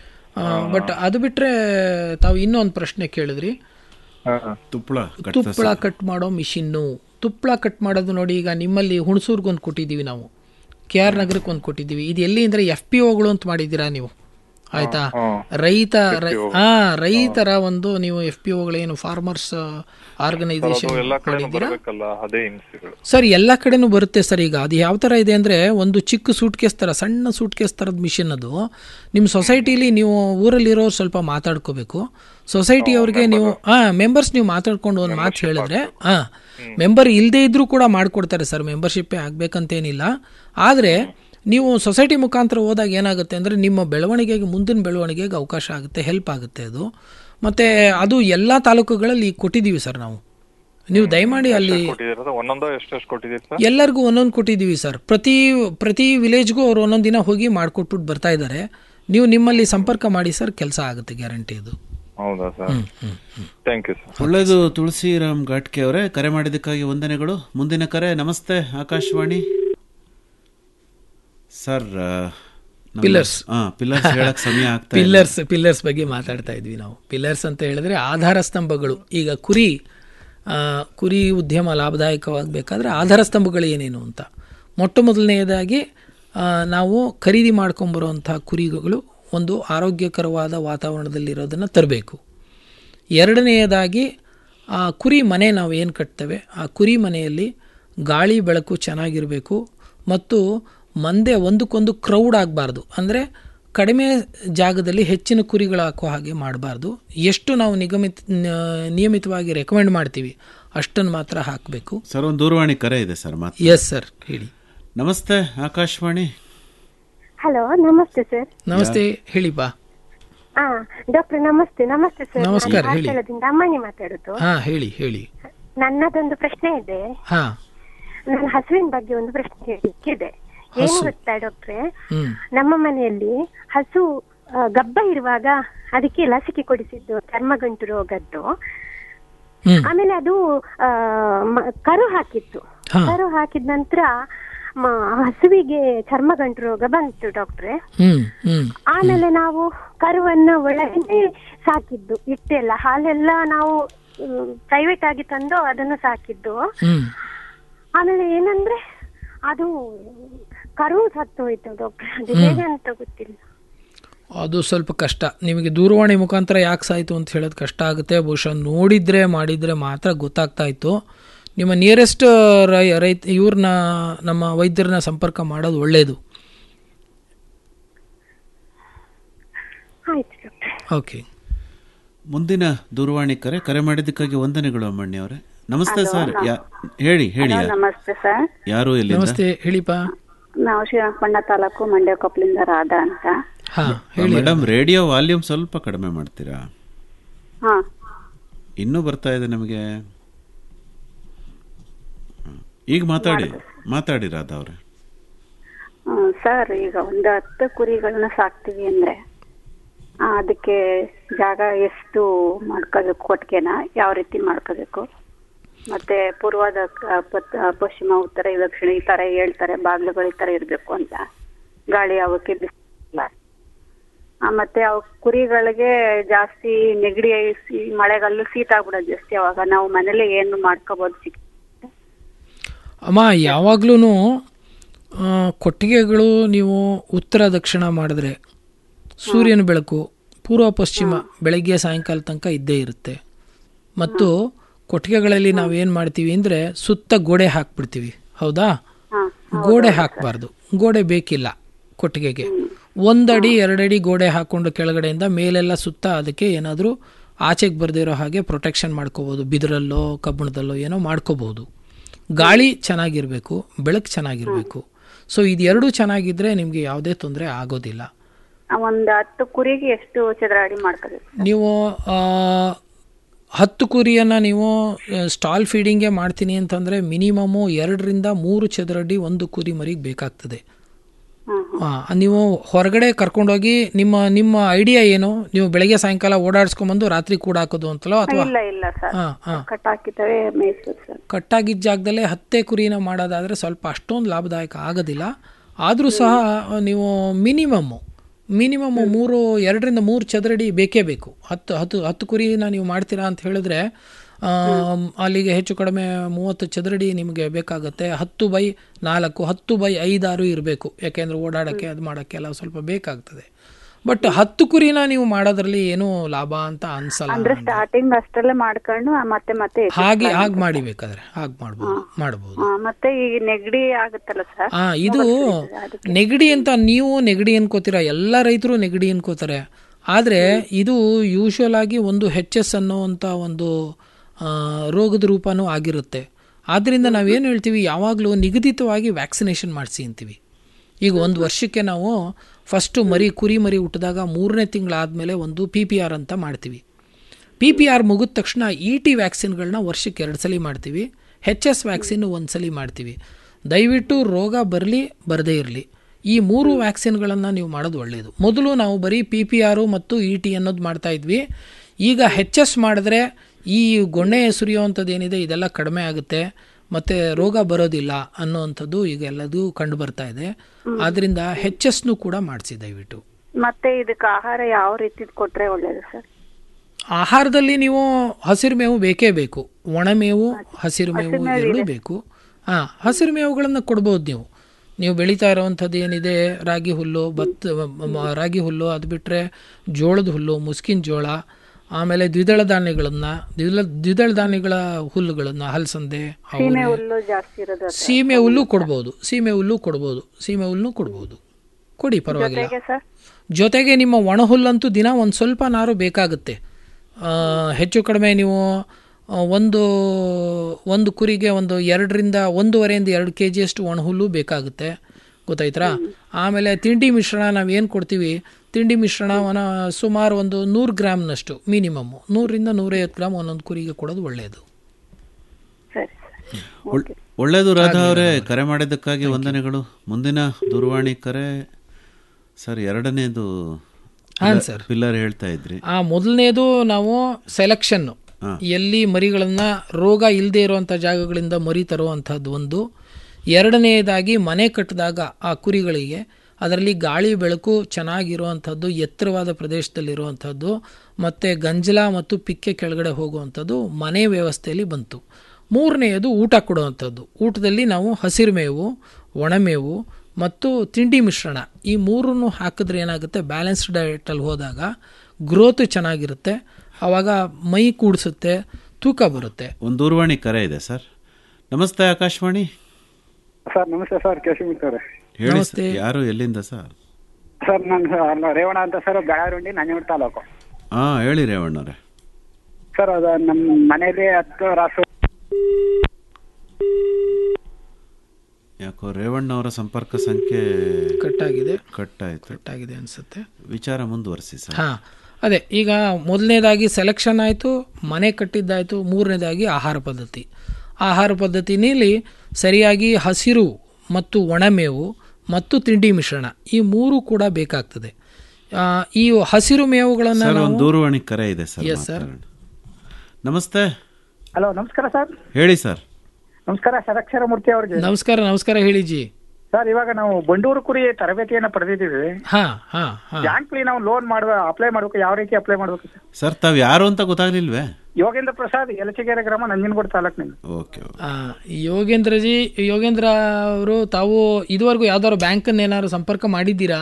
Speaker 6: ಬಟ್ ಅದು ಬಿಟ್ರೆ ತಾವು ಇನ್ನೊಂದು ಪ್ರಶ್ನೆ ಕೇಳಿದ್ರಿ
Speaker 5: ತುಪ್ಪಳ
Speaker 6: ತುಪ್ಪಳ ಕಟ್ ಮಾಡೋ ಮಿಷಿನ್ನು ತುಪ್ಪಳ ಕಟ್ ಮಾಡೋದು ನೋಡಿ ಈಗ ನಿಮ್ಮಲ್ಲಿ ಹುಣಸೂರ್ಗೊಂದು ಕೊಟ್ಟಿದ್ದೀವಿ ನಾವು ಕೆ ಆರ್ ನಗರಕ್ಕೆ ಒಂದು ಕೊಟ್ಟಿದ್ದೀವಿ ಇದು ಎಲ್ಲಿ ಅಂದ್ರೆ ಎಫ್ ಪಿ ಒಗಳು ಅಂತ ಮಾಡಿದ್ದೀರಾ ನೀವು ಆಯ್ತಾ ರೈತ ರೈ- ಆ ರೈತರ ಒಂದು ನೀವು ಎಫ್ ಪಿ ಒಗಳೇನು ಫಾರ್ಮರ್ಸ್ ಆರ್ಗನೈಸೇಷನ್
Speaker 10: ಅದು ಎಲ್ಲಾ ಕಡೆನೂ ಬರ್ಬೇಕಲ್ಲ ಅದೇ ಹಿಂಸೆಗಳು
Speaker 6: ಸರ್ ಎಲ್ಲ ಕಡೆನೂ ಬರುತ್ತೆ ಸರ್ ಈಗ ಅದು ಯಾವ ಥರ ಇದೆ ಅಂದರೆ ಒಂದು ಚಿಕ್ಕ ಸೂಟ್ ಕೇಸ್ ಥರ ಸಣ್ಣ ಸೂಟ್ ಕೇಸ್ ಥರದ ಮಿಷಿನ್ ಅದು ನಿಮ್ಮ ಸೊಸೈಟಿಲಿ ನೀವು ಊರಲ್ಲಿರೋ ಸ್ವಲ್ಪ ಮಾತಾಡ್ಕೋಬೇಕು ಸೊಸೈಟಿ ಅವ್ರಿಗೆ ನೀವು ಹಾಂ ಮೆಂಬರ್ಸ್ ನೀವು ಮಾತಾಡ್ಕೊಂಡು ಒಂದು ಮಾತು ಹೇಳಿದ್ರೆ ಹಾಂ ಮೆಂಬರ್ ಇಲ್ಲದೇ ಇದ್ರೂ ಕೂಡ ಮಾಡಿಕೊಡ್ತಾರೆ ಸರ್ ಮೆಂಬರ್ಶಿಪ್ಪೇ ಆಗಬೇಕಂತೇನಿಲ್ಲ ಆದರೆ ನೀವು ಸೊಸೈಟಿ ಮುಖಾಂತರ ಹೋದಾಗ ಏನಾಗುತ್ತೆ ಅಂದರೆ ನಿಮ್ಮ ಬೆಳವಣಿಗೆಗೆ ಮುಂದಿನ ಬೆಳವಣಿಗೆಗೆ ಅವಕಾಶ ಆಗುತ್ತೆ ಹೆಲ್ಪ್ ಆಗುತ್ತೆ ಅದು ಮತ್ತು ಅದು ಎಲ್ಲ ತಾಲೂಕುಗಳಲ್ಲಿ ಕೊಟ್ಟಿದ್ದೀವಿ ಸರ್ ನಾವು ನೀವು ದಯಮಾಡಿ ಅಲ್ಲಿ
Speaker 10: ಕೊಟ್ಟಿದ್ದೀರಾ ಒಂದೊಂದೋ ಎಷ್ಟೆಷ್ಟು ಕೊಟ್ಟಿದ್ದೀರಿ ಸರ್
Speaker 6: ಎಲ್ಲರಿಗೂ ಒಂದೊಂದು ಕೊಟ್ಟಿದ್ದೀವಿ ಸರ್ ಪ್ರತಿ ಪ್ರತಿ ವಿಲೇಜ್ಗೂ ಅವ್ರು ಒಂದೊಂದು ದಿನ ಹೋಗಿ ಮಾಡಿಕೊಟ್ಬಿಟ್ಟು ಬರ್ತಾ ಇದ್ದಾರೆ ನೀವು ನಿಮ್ಮಲ್ಲಿ ಸಂಪರ್ಕ ಮಾಡಿ ಸರ್ ಕೆಲಸ ಆಗುತ್ತೆ ಗ್ಯಾರಂಟಿ ಇದು
Speaker 10: ಹೌದಾ ಸರ್ ಥ್ಯಾಂಕ್ ಯು ಸರ್
Speaker 5: ಒಳ್ಳೆಯದು ತುಳಸಿರಾಮ್ ಘಾಟ್ಕೆ ಅವರೇ ಕರೆ ಮಾಡಿದ್ದಕ್ಕಾಗಿ ವಂದನೆಗಳು ಮುಂದಿನ ಕರೆ ನಮಸ್ತೆ ಆಕಾಶವಾಣಿ ಸರ್ ಆ, ನಮ್ಮ-
Speaker 6: Pillars.
Speaker 5: ಆ, ಪಿಲ್ಲರ್ಸ್ ಹೇಳಕ್ ಸಮಯ ಆಗ್ತಾ ಇಲ್ಲ.
Speaker 6: ಪಿಲ್ಲರ್ಸ್ ಪಿಲ್ಲರ್ಸ್ ಬಗ್ಗೆ ಮಾತಾಡ್ತಾ ಇದ್ವಿ ನಾವು ಪಿಲ್ಲರ್ಸ್ ಅಂತ ಹೇಳಿದ್ರೆ ಆಧಾರ ಸ್ತಂಭಗಳು ಈಗ ಕುರಿ ಆ, ಕುರಿ ಉದ್ಯಮ ಲಾಭದಾಯಕವಾಗಬೇಕಾದ್ರೆ ಆಧಾರ ಸ್ತಂಭಗಳು ಏನೇನು ಅಂತ ಮೊಟ್ಟ ಮೊದಲನೆಯದಾಗಿ ಆ, ನಾವು ಖರೀದಿ ಮಾಡ್ಕೊಂಬರುವಂಥ ಕುರಿಗಳು ಒಂದು ಆರೋಗ್ಯಕರವಾದ ವಾತಾವರಣದಲ್ಲಿರೋದನ್ನು ತರಬೇಕು ಎರಡನೆಯದಾಗಿ ಆ ಕುರಿ ಮನೆ ನಾವು ಏನು ಕಟ್ತೇವೆ ಆ ಕುರಿ ಮನೆಯಲ್ಲಿ ಗಾಳಿ ಬೆಳಕು ಚೆನ್ನಾಗಿರಬೇಕು ಮತ್ತು ಮಂದೆ ಒಂದಕ್ಕೊಂದು ಕ್ರೌಡ್ ಆಗಬಾರ್ದು ಅಂದರೆ ಕಡಿಮೆ ಜಾಗದಲ್ಲಿ ಹೆಚ್ಚಿನ ಕುರಿಗಳು ಹಾಕೋ ಹಾಗೆ ಮಾಡಬಾರ್ದು ಎಷ್ಟು ನಾವು ನಿಗಮಿತ ನ- ನಿಯಮಿತವಾಗಿ ರೆಕಮೆಂಡ್ ಮಾಡ್ತೀವಿ ಅಷ್ಟನ್ನು ಮಾತ್ರ ಹಾಕಬೇಕು
Speaker 5: ಸರ್ ಒಂದು ದೂರವಾಣಿ ಕರೆ ಇದೆ ಸರ್ ಮಾತು
Speaker 6: ಎಸ್ ಸರ್ ಹೇಳಿ
Speaker 5: ನಮಸ್ತೆ ಆಕಾಶವಾಣಿ
Speaker 11: ಹಲೋ ನಮಸ್ತೆ ಸರ್
Speaker 6: ನಮಸ್ತೆ ಹೇಳಿ ಬಾ
Speaker 11: ಹಾ ಡಾಕ್ಟರ್ ನಮಸ್ತೆ ನಮಸ್ತೆ ಸರ್
Speaker 6: ನಮಸ್ಕಾರ,
Speaker 11: ನಾನು
Speaker 6: ಹೇಳಿ.
Speaker 11: ಹಾಸನದಿಂದ ಅಮ್ಮನಿ ಮಾತಾಡುದು
Speaker 6: ಹಾಂ ಹೇಳಿ ಹೇಳಿ
Speaker 11: ನನ್ನದೊಂದು ಪ್ರಶ್ನೆ ಇದೆ
Speaker 6: ಹಾಂ
Speaker 11: ನನ್ನ ಹಸುವಿನ ಬಗ್ಗೆ ಒಂದು ಪ್ರಶ್ನೆ ಕೇಳಲಿಕ್ಕಿದೆ ಏನು
Speaker 6: ಹಸು.
Speaker 11: ಗೊತ್ತಾ ಡಾಕ್ಟ್ರೆ
Speaker 6: ಹ್ಮ್
Speaker 11: ನಮ್ಮ ಮನೆಯಲ್ಲಿ ಹಸು ಆ, ಗಬ್ಬ ಇರುವಾಗ ಅದಕ್ಕೆ ಲಸಿಕೆ ಕೊಡಿಸಿದ್ದು ಚರ್ಮಗಂಟು ರೋಗದ್ದು
Speaker 6: ಹ್ಮ್.
Speaker 11: ಆಮೇಲೆ ಅದು ಆ, ಮ- ಕರು ಹಾಕಿತ್ತು
Speaker 6: ಹಾ.
Speaker 11: ಕರು ಹಾಕಿದ ನಂತರ ಹಸುವಿಗೆ ಚರ್ಮಗಂಟು ರೋಗ ಬಂತು ಡಾಕ್ಟ್ರೆ
Speaker 6: ಹ್ಮ್ ಹ್ಮ್
Speaker 11: ಆಮೇಲೆ ನಾವು ಕರುವನ್ನ ಒಳಗೆ ಸಾಕಿದ್ದು ಇಟ್ಟೆಲ್ಲ ಹಾಲೆಲ್ಲ ನಾವು ಪ್ರೈವೇಟ್ ಆಗಿ ತಂದು ಅದನ್ನು ಸಾಕಿದ್ದು
Speaker 6: ಹ್ಮ್
Speaker 11: ಆಮೇಲೆ ಏನಂದ್ರೆ ಅದು ಕರು ಸತ್ತು ಹೋಯ್ತು ಡಾಕ್ಟರ್ ಅದು
Speaker 6: ಹ್ಮ್.
Speaker 11: ಹೇಗೆ ಅಂತ ಗೊತ್ತಿಲ್ಲ
Speaker 6: ಅದು ಸ್ವಲ್ಪ ಕಷ್ಟ ನಿಮಗೆ ದೂರವಾಣಿ ಮುಖಾಂತರ ಯಾಕೆ ಸಾಯ್ತು ಅಂತ ಹೇಳೋದು ಕಷ್ಟ ಆಗುತ್ತೆ ಬಹುಶಃ ನೋಡಿದ್ರೆ ಮಾಡಿದ್ರೆ ಮಾತ್ರ ಗೊತ್ತಾಗ್ತಾ ಇತ್ತು ನಿಮ್ಮ ನಿಯರೆಸ್ಟ್ ರೈ ರೈತ ಇವ್ರನ್ನ ನಮ್ಮ ವೈದ್ಯರನ್ನ ಸಂಪರ್ಕ ಮಾಡೋದು ಒಳ್ಳೆಯದು
Speaker 11: ಆಯ್ತು ಡಾಕ್ಟರ್
Speaker 6: ಓಕೆ
Speaker 5: ಮುಂದಿನ ದೂರವಾಣಿ ಕರೆ ಕರೆ ಮಾಡಿದ್ದಕ್ಕಾಗಿ ವಂದನೆಗಳು ಅಮ್ಮಣ್ಣಿ ಅವರೇ ನಮಸ್ತೆ
Speaker 12: Hello,
Speaker 5: ಸರ್
Speaker 12: ನಾ-
Speaker 5: ಯಾ- ಹೇಳಿ ಹೇಳಿ
Speaker 12: ಹಲೋ,
Speaker 5: ಯಾರು?
Speaker 12: ನಮಸ್ತೆ ಸರ್
Speaker 5: ಯಾರು ಎಲ್ಲಿಂದ
Speaker 6: ನಮಸ್ತೆ ಹೇಳಿಪ
Speaker 12: ನಾವು ಶ್ರೀರಂಗಪಟ್ಟಣ ತಾಲೂಕು ಮಂಡ್ಯ ಕೊಪ್ಪಲಿಂದ ರಾಧಾ ಅಂತ
Speaker 6: ಹಾ ಹೇಳಿ
Speaker 5: ಮೇಡಮ್ ರೇಡಿಯೋ ವಾಲ್ಯೂಮ್ ಸ್ವಲ್ಪ ಕಡಿಮೆ ಮಾಡ್ತೀರಾ
Speaker 12: ಹಾ
Speaker 5: ಇನ್ನೂ ಬರ್ತಾ ಇದೆ ನಮಗೆ ಹ್ಮ್. ಈಗ ಮಾತಾಡಿ ಮಾತಾಡಿ ರಾಧಾ ಅವ್ರೆ
Speaker 12: ಹ್ಮ್, ಸರ್ ಈಗ ಒಂದು ಹತ್ತು ಕುರಿಗಳನ್ನ ಸಾಕ್ತಿವಿ ಅಂದ್ರೆ ಆ, ಅದಕ್ಕೆ ಜಾಗ ಎಷ್ಟು ಮಾಡ್ಕೋಬೇಕು ಕೊಟ್ಟಿಗೆನ ಯಾವ ರೀತಿ ಮಾಡ್ಕೋಬೇಕು ಮತ್ತೆ ಪೂರ್ವದ ಕ- ಪತ್- ಪಶ್ಚಿಮ ಉತ್ತರ ದಕ್ಷಿಣ ಈ ತರ ಹೇಳ್ತಾರೆ ಬಾಗ್ಲುಗಳು ಈ ತರ ಇರ್ಬೇಕು ಅಂತ ಗಾಳಿ ಅವಕ್ಕೆ ಬಿಸಿಲ್ಲ ಆ, ಮತ್ತೆ ಅವು ಕುರಿಗಳಿಗೆ ಜಾಸ್ತಿ ನೆಗಡಿ ಸಿ- ಮಳೆಗಾಲ ಶೀತ ಆಗ್ಬಿಡೋದು ಜಾಸ್ತಿ ಅವಾಗ ನಾವು ಮನೇಲಿ ಏನು ಮಾಡ್ಕೋಬಹುದು ಚಿಕ್ಕ
Speaker 6: ಅಮ್ಮ ಯಾವಾಗ್ಲೂ ಕೊಟ್ಟಿಗೆಗಳು ನೀವು ಉತ್ತರ ದಕ್ಷಿಣ ಮಾಡಿದ್ರೆ ಸೂರ್ಯನ ಬೆಳಕು ಪೂರ್ವ ಪಶ್ಚಿಮ ಬೆಳಗ್ಗೆ ಸಾಯಂಕಾಲ ತನಕ ಇದ್ದೇ ಇರುತ್ತೆ ಮತ್ತು ಕೊಟ್ಟಿಗೆಗಳಲ್ಲಿ ನಾವು ಏನು ಮಾಡ್ತೀವಿ ಅಂದರೆ ಸುತ್ತ ಗೋಡೆ ಹಾಕ್ಬಿಡ್ತೀವಿ ಹೌದಾ ಗೋಡೆ ಹಾಕಬಾರ್ದು ಗೋಡೆ ಬೇಕಿಲ್ಲ ಕೊಟ್ಟಿಗೆಗೆ ಒಂದಡಿ ಎರಡಡಿ ಗೋಡೆ ಹಾಕೊಂಡು ಕೆಳಗಡೆಯಿಂದ ಮೇಲೆಲ್ಲ ಸುತ್ತ ಅದಕ್ಕೆ ಏನಾದರೂ ಆಚೆಗೆ ಬರ್ದಿರೋ ಹಾಗೆ ಪ್ರೊಟೆಕ್ಷನ್ ಮಾಡ್ಕೋಬೋದು ಬಿದಿರಲ್ಲೋ ಕಬ್ಬಣದಲ್ಲೋ ಏನೋ ಮಾಡ್ಕೋಬೋದು ಗಾಳಿ ಚೆನ್ನಾಗಿರಬೇಕು ಬೆಳಕು ಚೆನ್ನಾಗಿರಬೇಕು ಸೊ ಇದೆರಡೂ ಚೆನ್ನಾಗಿದ್ರೆ ನಿಮಗೆ ಯಾವುದೇ ತೊಂದರೆ ಆಗೋದಿಲ್ಲ
Speaker 12: ಆ, ಒಂದ್ ಹತ್ತು ಕುರಿಗೆ ಎಷ್ಟು ಚದರ ಅಡಿ ಮಾಡ್ಕೋಬೇಕು
Speaker 6: ನೀವು ಆ, ಹತ್ತು ಕುರಿಯನ್ನು ನೀವು ಸ್ಟಾಲ್ ಫೀಡಿಂಗ್ಗೆ ಮಾಡ್ತೀನಿ ಅಂತಂದರೆ ಮಿನಿಮಮ್ಮು ಎರಡರಿಂದ ಮೂರು ಚದರಡಿ ಒಂದು ಕುರಿ ಮರಿಗೆ ಬೇಕಾಗ್ತದೆ ಆ, ನೀವು ಹೊರಗಡೆ ಕರ್ಕೊಂಡೋಗಿ ನಿಮ್ಮ ನಿಮ್ಮ ಐಡಿಯಾ ಏನು ನೀವು ಬೆಳಗ್ಗೆ ಸಾಯಂಕಾಲ ಓಡಾಡ್ಸ್ಕೊಂಬಂದು ರಾತ್ರಿ ಕೂಡ ಹಾಕೋದು ಅಂತಲೋ ಅಥವಾ
Speaker 12: ಇಲ್ಲ ಇಲ್ಲ ಸರ್
Speaker 6: ಹಾ ಹಾ
Speaker 12: ಕಟ್ ಹಾಕಿತ್ತವೆ ಮೇಯ್ಸೋದು ಸರ್
Speaker 6: ಕಟ್ಟಾಗಿದ್ದ ಜಾಗದಲ್ಲೇ ಹತ್ತೆ ಕುರಿನ ಮಾಡೋದಾದರೆ ಸ್ವಲ್ಪ ಅಷ್ಟೊಂದು ಲಾಭದಾಯಕ ಆಗೋದಿಲ್ಲ ಆದರೂ ಸಹ ನೀವು ಮಿನಿಮಮ್ಮು ಮಿನಿಮಮ್ ಮೂರು ಎರಡರಿಂದ ಮೂರು ಚದರಡಿ ಬೇಕೇ ಬೇಕು ಹತ್ತು ಹತ್ತು ಹತ್ತು ಕುರಿನ ನೀವು ಮಾಡ್ತೀರಾ ಅಂತ ಹೇಳಿದ್ರೆ ಆ, ಅಲ್ಲಿಗೆ ಹೆಚ್ಚು ಕಡಿಮೆ ಮೂವತ್ತು ಚದರಡಿ ನಿಮಗೆ ಬೇಕಾಗುತ್ತೆ ಹತ್ತು ಬೈ ನಾಲ್ಕು ಹತ್ತು ಬೈ ಐದಾರು ಇರಬೇಕು ಯಾಕೆಂದ್ರೆ ಓಡಾಡೋಕ್ಕೆ ಅದು ಮಾಡೋಕ್ಕೆ ಎಲ್ಲ ಸ್ವಲ್ಪ ಬೇಕಾಗ್ತದೆ ಬಟ್ ಹತ್ತು ಕುರಿನ ನೀವು ಮಾಡೋದ್ರಲ್ಲಿ ಏನೂ ಲಾಭ ಅಂತ ಅನ್ಸಲ್ಲ
Speaker 12: ಅಂದ್ರೆ ಸ್ಟಾರ್ಟಿಂಗ್ ಅಷ್ಟಲ್ಲೇ ಮಾಡ್ಕೊಂಡು ಆ, ಮತ್ತೆ ಮತ್ತೆ ಹೆಚ್ಚು
Speaker 6: ಹಾಗೆ
Speaker 12: ಕಡಿಮೆ
Speaker 6: ಹಾಗೆ ಮಾಡಿಬೇಕಾದ್ರೆ ಹಾಗೆ ಮಾಡ್ಬೋದು ಮಾಡ್ಬೋದು
Speaker 12: ಆ, ಮತ್ತೆ ಈ ನೆಗಡಿ ಆಗುತ್ತಲ್ಲ ಸರ್
Speaker 6: ಆ ಇದು ನೆಗಡಿ ಅಂತ ನೀವು ನೆಗಡಿ ಅನ್ಕೋತೀರಾ ಎಲ್ಲ ರೈತರು ನೆಗಡಿ ಅನ್ಕೋತಾರೆ ಆದರೆ ಇದು ಯೂಶುವಲ್ ಆಗಿ ಒಂದು ಹೆಚ್ ಎಸ್ ಅನ್ನೋವಂಥ ಒಂದು ಆ, ರೋಗದ ರೂಪನೂ ಆಗಿರುತ್ತೆ ಆದ್ದರಿಂದ ನಾವೇನು ಹೇಳ್ತೀವಿ ಯಾವಾಗಲೂ ನಿಗದಿತವಾಗಿ ವ್ಯಾಕ್ಸಿನೇಷನ್ ಮಾಡಿಸಿ ಅಂತೀವಿ ಈಗ ಒಂದು ವರ್ಷಕ್ಕೆ ನಾವು ಫಸ್ಟು ಮರಿ ಕುರಿ ಮರಿ ಹುಟ್ಟಿದಾಗ ಮೂರನೇ ತಿಂಗಳಾದಮೇಲೆ ಒಂದು ಪಿ ಪಿ ಆರ್ ಅಂತ ಮಾಡ್ತೀವಿ ಪಿ ಪಿ ಆರ್ ಮುಗಿದ ತಕ್ಷಣ ಇ ಟಿ ವ್ಯಾಕ್ಸಿನ್ಗಳನ್ನ ವರ್ಷಕ್ಕೆ ಎರಡು ಸಲ ಮಾಡ್ತೀವಿ ಹೆಚ್ ಎಸ್ ವ್ಯಾಕ್ಸಿನ್ ಒಂದು ಸಲ ಮಾಡ್ತೀವಿ ದಯವಿಟ್ಟು ರೋಗ ಬರಲಿ ಬರದೇ ಇರಲಿ ಈ ಮೂರು ವ್ಯಾಕ್ಸಿನ್ಗಳನ್ನು ನೀವು ಮಾಡೋದು ಒಳ್ಳೆಯದು ಮೊದಲು ನಾವು ಬರೀ ಪಿ ಪಿ ಆರು ಮತ್ತು ಇ ಟಿ ಅನ್ನೋದು ಮಾಡ್ತಾ ಇದ್ವಿ ಈಗ ಹೆಚ್ ಎಸ್ ಮಾಡಿದ್ರೆ ಈ ಗೊಣ್ಣೆ ಸುರಿಯುವಂಥದ್ದು ಏನಿದೆ ಇದೆಲ್ಲ ಕಡಿಮೆ ಆಗುತ್ತೆ ಮತ್ತು ರೋಗ ಬರೋದಿಲ್ಲ ಅನ್ನೋವಂಥದ್ದು ಈಗ ಎಲ್ಲದೂ ಕಂಡು ಬರ್ತಾ ಇದೆ ಆದ್ದರಿಂದ ಹೆಚ್ ಎಸ್ನು ಕೂಡ ಮಾಡಿಸಿ ದಯವಿಟ್ಟು
Speaker 12: ಮತ್ತೆ ಇದಕ್ಕೆ ಆಹಾರ ಯಾವ ರೀತಿ ಕೊಟ್ರೆ ಒಳ್ಳೇದು ಸರ್
Speaker 6: ಆಹಾರದಲ್ಲಿ ನೀವು ಹಸಿರು ಮೇವು ಬೇಕೇ ಬೇಕು ಒಣಮೇವು ಹಸಿರು ಮೇವು ಎರಡೂ ಬೇಕು ಹಾಂ ಹಸಿರು ಮೇವುಗಳನ್ನು ಕೊಡ್ಬೋದು ನೀವು ನೀವು ಬೆಳೀತಾ ಇರೋವಂಥದ್ದು ಏನಿದೆ ರಾಗಿ ಹುಲ್ಲು ಭತ್ತ ಮ- ಮ- ರಾಗಿ ಹುಲ್ಲು ಅದು ಬಿಟ್ಟರೆ ಜೋಳದ ಹುಲ್ಲು ಮುಸ್ಕಿನ ಜೋಳ ಆಮೇಲೆ ದ್ವಿದಳ ಧಾನ್ಯಗಳನ್ನು ದ್ವಿದಳ ದ್ವಿದಳ ಧಾನ್ಯಗಳ ಹುಲ್ಲುಗಳನ್ನು ಹಲಸಂದೆ
Speaker 12: ಸೀಮೆ
Speaker 6: ಅವರೆ
Speaker 12: ಹುಲ್ಲು ಜಾಸ್ತಿ ಇರೋದು ಅದು.
Speaker 6: ಸೀಮೆ ಹುಲ್ಲು ಕೊಡ್ಬೋದು ಸೀಮೆ ಹುಲ್ಲು ಕೊಡ್ಬೋದು ಸೀಮೆ ಹುಲ್ಲು ಕೊಡ್ಬೋದು ಕೊಡಿ ಪರವಾಗಿಲ್ಲ
Speaker 12: ಜೊತೆಗೆ ಸರ್
Speaker 6: ಜೊತೆಗೆ ನಿಮ್ಮ ಒಣ ಹುಲ್ಲಂತೂ ದಿನ ಒಂದು ಸ್ವಲ್ಪ ನಾರು ಬೇಕಾಗುತ್ತೆ ಆ, ಹೆಚ್ಚು ಕಡಿಮೆ ನೀವು ಆ, ಒಂದು ಒಂದು ಕುರಿಗೆ ಒಂದು ಎರಡರಿಂದ ಒಂದೂವರೆಯಿಂದ ಎರಡು ಕೆ ಜಿಯಷ್ಟು ಒಣ ಹುಲ್ಲು ಬೇಕಾಗುತ್ತೆ ಗೊತ್ತಾಯ್ತಾ ಆಮೇಲೆ ತಿಂಡಿ ಮಿಶ್ರಣ ನಾವು ಏನು ಕೊಡ್ತೀವಿ ತಿಂಡಿ ಮಿಶ್ರಣವನ್ನು ಸುಮಾರು ಒಂದು ನೂರು ಗ್ರಾಮ್ನಷ್ಟು ಮಿನಿಮಮ್ಮು ನೂರರಿಂದ ನೂರೈವತ್ತು ಗ್ರಾಮ್ ಒಂದೊಂದು ಕುರಿಗೆ ಕೊಡೋದು ಒಳ್ಳೆಯದು
Speaker 12: ಸರಿ
Speaker 5: ಒಳ್- ಒಳ್ಳೆಯದು ರಾಧಾ ಅವರೇ ಕರೆ ಮಾಡಿದ್ದಕ್ಕಾಗಿ ವಂದನೆಗಳು ಮುಂದಿನ ದೂರವಾಣಿ ಕರೆ ಸರ್ ಎರಡನೇದು
Speaker 6: ಹಾಂ ಸರ್
Speaker 5: ಪಿಲ್ಲರ್ ಹೇಳ್ತಾ ಇದ್ರಿ
Speaker 6: ಆ ಮೊದಲನೇದು ನಾವು ಸೆಲೆಕ್ಷನ್ನು ಎಲ್ಲಿ ಮರಿಗಳನ್ನು ರೋಗ ಇಲ್ಲದೆ ಇರುವಂಥ ಜಾಗಗಳಿಂದ ಮರಿ ತರುವಂಥದ್ದು ಒಂದು ಎರಡನೆಯದಾಗಿ ಮನೆ ಕಟ್ಟಿದಾಗ ಆ ಕುರಿಗಳಿಗೆ ಅದರಲ್ಲಿ ಗಾಳಿ ಬೆಳಕು ಚೆನ್ನಾಗಿರುವಂಥದ್ದು ಎತ್ತರವಾದ ಪ್ರದೇಶದಲ್ಲಿರುವಂಥದ್ದು ಮತ್ತು ಗಂಜಲ ಮತ್ತು ಪಿಕ್ಕೆ ಕೆಳಗಡೆ ಹೋಗುವಂಥದ್ದು ಮನೆ ವ್ಯವಸ್ಥೆಯಲ್ಲಿ ಬಂತು ಮೂರನೆಯದು ಊಟ ಕೊಡುವಂಥದ್ದು ಊಟದಲ್ಲಿ ನಾವು ಹಸಿರು ಮೇವು ಒಣಮೇವು ಮತ್ತು ತಿಂಡಿ ಮಿಶ್ರಣ ಈ ಮೂರನ್ನು ಹಾಕಿದ್ರೆ ಏನಾಗುತ್ತೆ ಬ್ಯಾಲೆನ್ಸ್ಡ್ ಡಯಟಲ್ಲಿ ಹೋದಾಗ ಗ್ರೋತ್ ಚೆನ್ನಾಗಿರುತ್ತೆ ಆವಾಗ ಮೈ ಕೂಡಿಸುತ್ತೆ ತೂಕ ಬರುತ್ತೆ
Speaker 5: ಒಂದು ದೂರವಾಣಿ ಕರೆ ಇದೆ ಸರ್ ನಮಸ್ತೆ ಆಕಾಶವಾಣಿ
Speaker 13: ಸರ್ ನಮಸ್ತೆ ಸರ್ ಕೇಶವಮೂರ್ತಿ ಅವರೇ
Speaker 5: ಹೇಳಿ ಸರ್ ಯಾರು ಎಲ್ಲಿಂದ ಸರ್
Speaker 13: ಸರ್ ನಾನು ರೇವಣ ಅಂತ ಸರ್ ಬೆಳಾರುಂಡಿ ನಂಜನಗೂಡು ತಾಲೂಕು
Speaker 5: ಹಾ ಹೇಳಿ ರೇವಣ್ಣವ್ರೆ
Speaker 13: ಸರ್ ಅದ ನಮ್ಮ ಮನೇಲಿ ಹತ್ತು ರಾಸು
Speaker 5: ಯಾಕೋ ರೇವಣ್ಣ ಅವರ ಸಂಪರ್ಕ ಸಂಖ್ಯೆ
Speaker 6: ಕಟ್ಟಾಗಿದೆ
Speaker 5: ಕಟ್ಟಾಯ್ತು
Speaker 6: ಕಟ್ಟಾಗಿದೆ ಅನ್ಸುತ್ತೆ
Speaker 5: ವಿಚಾರ ಮುಂದುವರಿಸಿ ಸರ್
Speaker 6: ಹಾಂ ಅದೇ ಈಗ ಮೊದಲನೇದಾಗಿ ಸೆಲೆಕ್ಷನ್ ಆಯಿತು ಮನೆ ಕಟ್ಟಿದ್ದಾಯಿತು ಮೂರನೇದಾಗಿ ಆಹಾರ ಪದ್ಧತಿ ಆಹಾರ ಪದ್ಧತಿನಲ್ಲಿ ಸರಿಯಾಗಿ ಹಸಿರು ಮತ್ತು ಒಣಮೇವು ಮತ್ತು ತಿಂಡಿ ಮಿಶ್ರಣ ಈ ಮೂರು ಕೂಡ ಬೇಕಾಗ್ತದೆ ಆ, ಈ ಹಸಿರು ಮೇವುಗಳನ್ನು
Speaker 5: ಸರ್ ಒಂದು
Speaker 6: ನಾವು
Speaker 5: ದೂರವಾಣಿ ಕರೆ ಇದೆ ಸರ್
Speaker 6: Yes, sir.
Speaker 5: ಮಾತಾಡೋಣ. ನಮಸ್ತೆ
Speaker 13: ಹಲೋ ನಮಸ್ಕಾರ ಸರ್
Speaker 5: ಹೇಳಿ ಸರ್
Speaker 13: ನಮಸ್ಕಾರ ಷಡಕ್ಷರ ಮೂರ್ತಿ ಅವ್ರಿಗೆ
Speaker 6: ನಮಸ್ಕಾರ ನಮಸ್ಕಾರ ಹೇಳಿ ಜಿ
Speaker 13: ಸರ್ ಇವಾಗ ನಾವು ಬಂಡೂರು ಕುರಿ ತರಬೇತಿಯನ್ನ ಪಡೆದಿದ್ದೀವಿ
Speaker 6: ಹಾಂ ಹಾಂ ಹಾಂ
Speaker 13: ಬ್ಯಾಂಕ್ಲಿ ನಾವು ಲೋನ್ ಮಾಡುವ ಅಪ್ಲೈ ಮಾಡ್ಬೇಕು ಯಾವ ರೀತಿ ಅಪ್ಲೈ ಮಾಡ್ಬೇಕು ಸರ್
Speaker 5: ಸರ್ ತಾವ್ ಯಾರು ಅಂತ ಗೊತ್ತಾಗ್ಲಿಲ್ವೇ
Speaker 13: ಯೋಗೇಂದ್ರ ಪ್ರಸಾದ್ ಯಲಚಗೆರೆ ಗ್ರಾಮ ನಂಜನಗೂಡು ತಾಲೂಕಿನಿಂದ
Speaker 5: ಓಕೆ
Speaker 6: ಆ, ಯೋಗೇಂದ್ರಜಿ ಯೋಗೇಂದ್ರ ಅವರು ತಾವು ಇದುವರೆಗೂ ಯಾವ್ದಾದ್ರು ಬ್ಯಾಂಕನ್ನು ಏನಾದ್ರು ಸಂಪರ್ಕ ಮಾಡಿದ್ದೀರಾ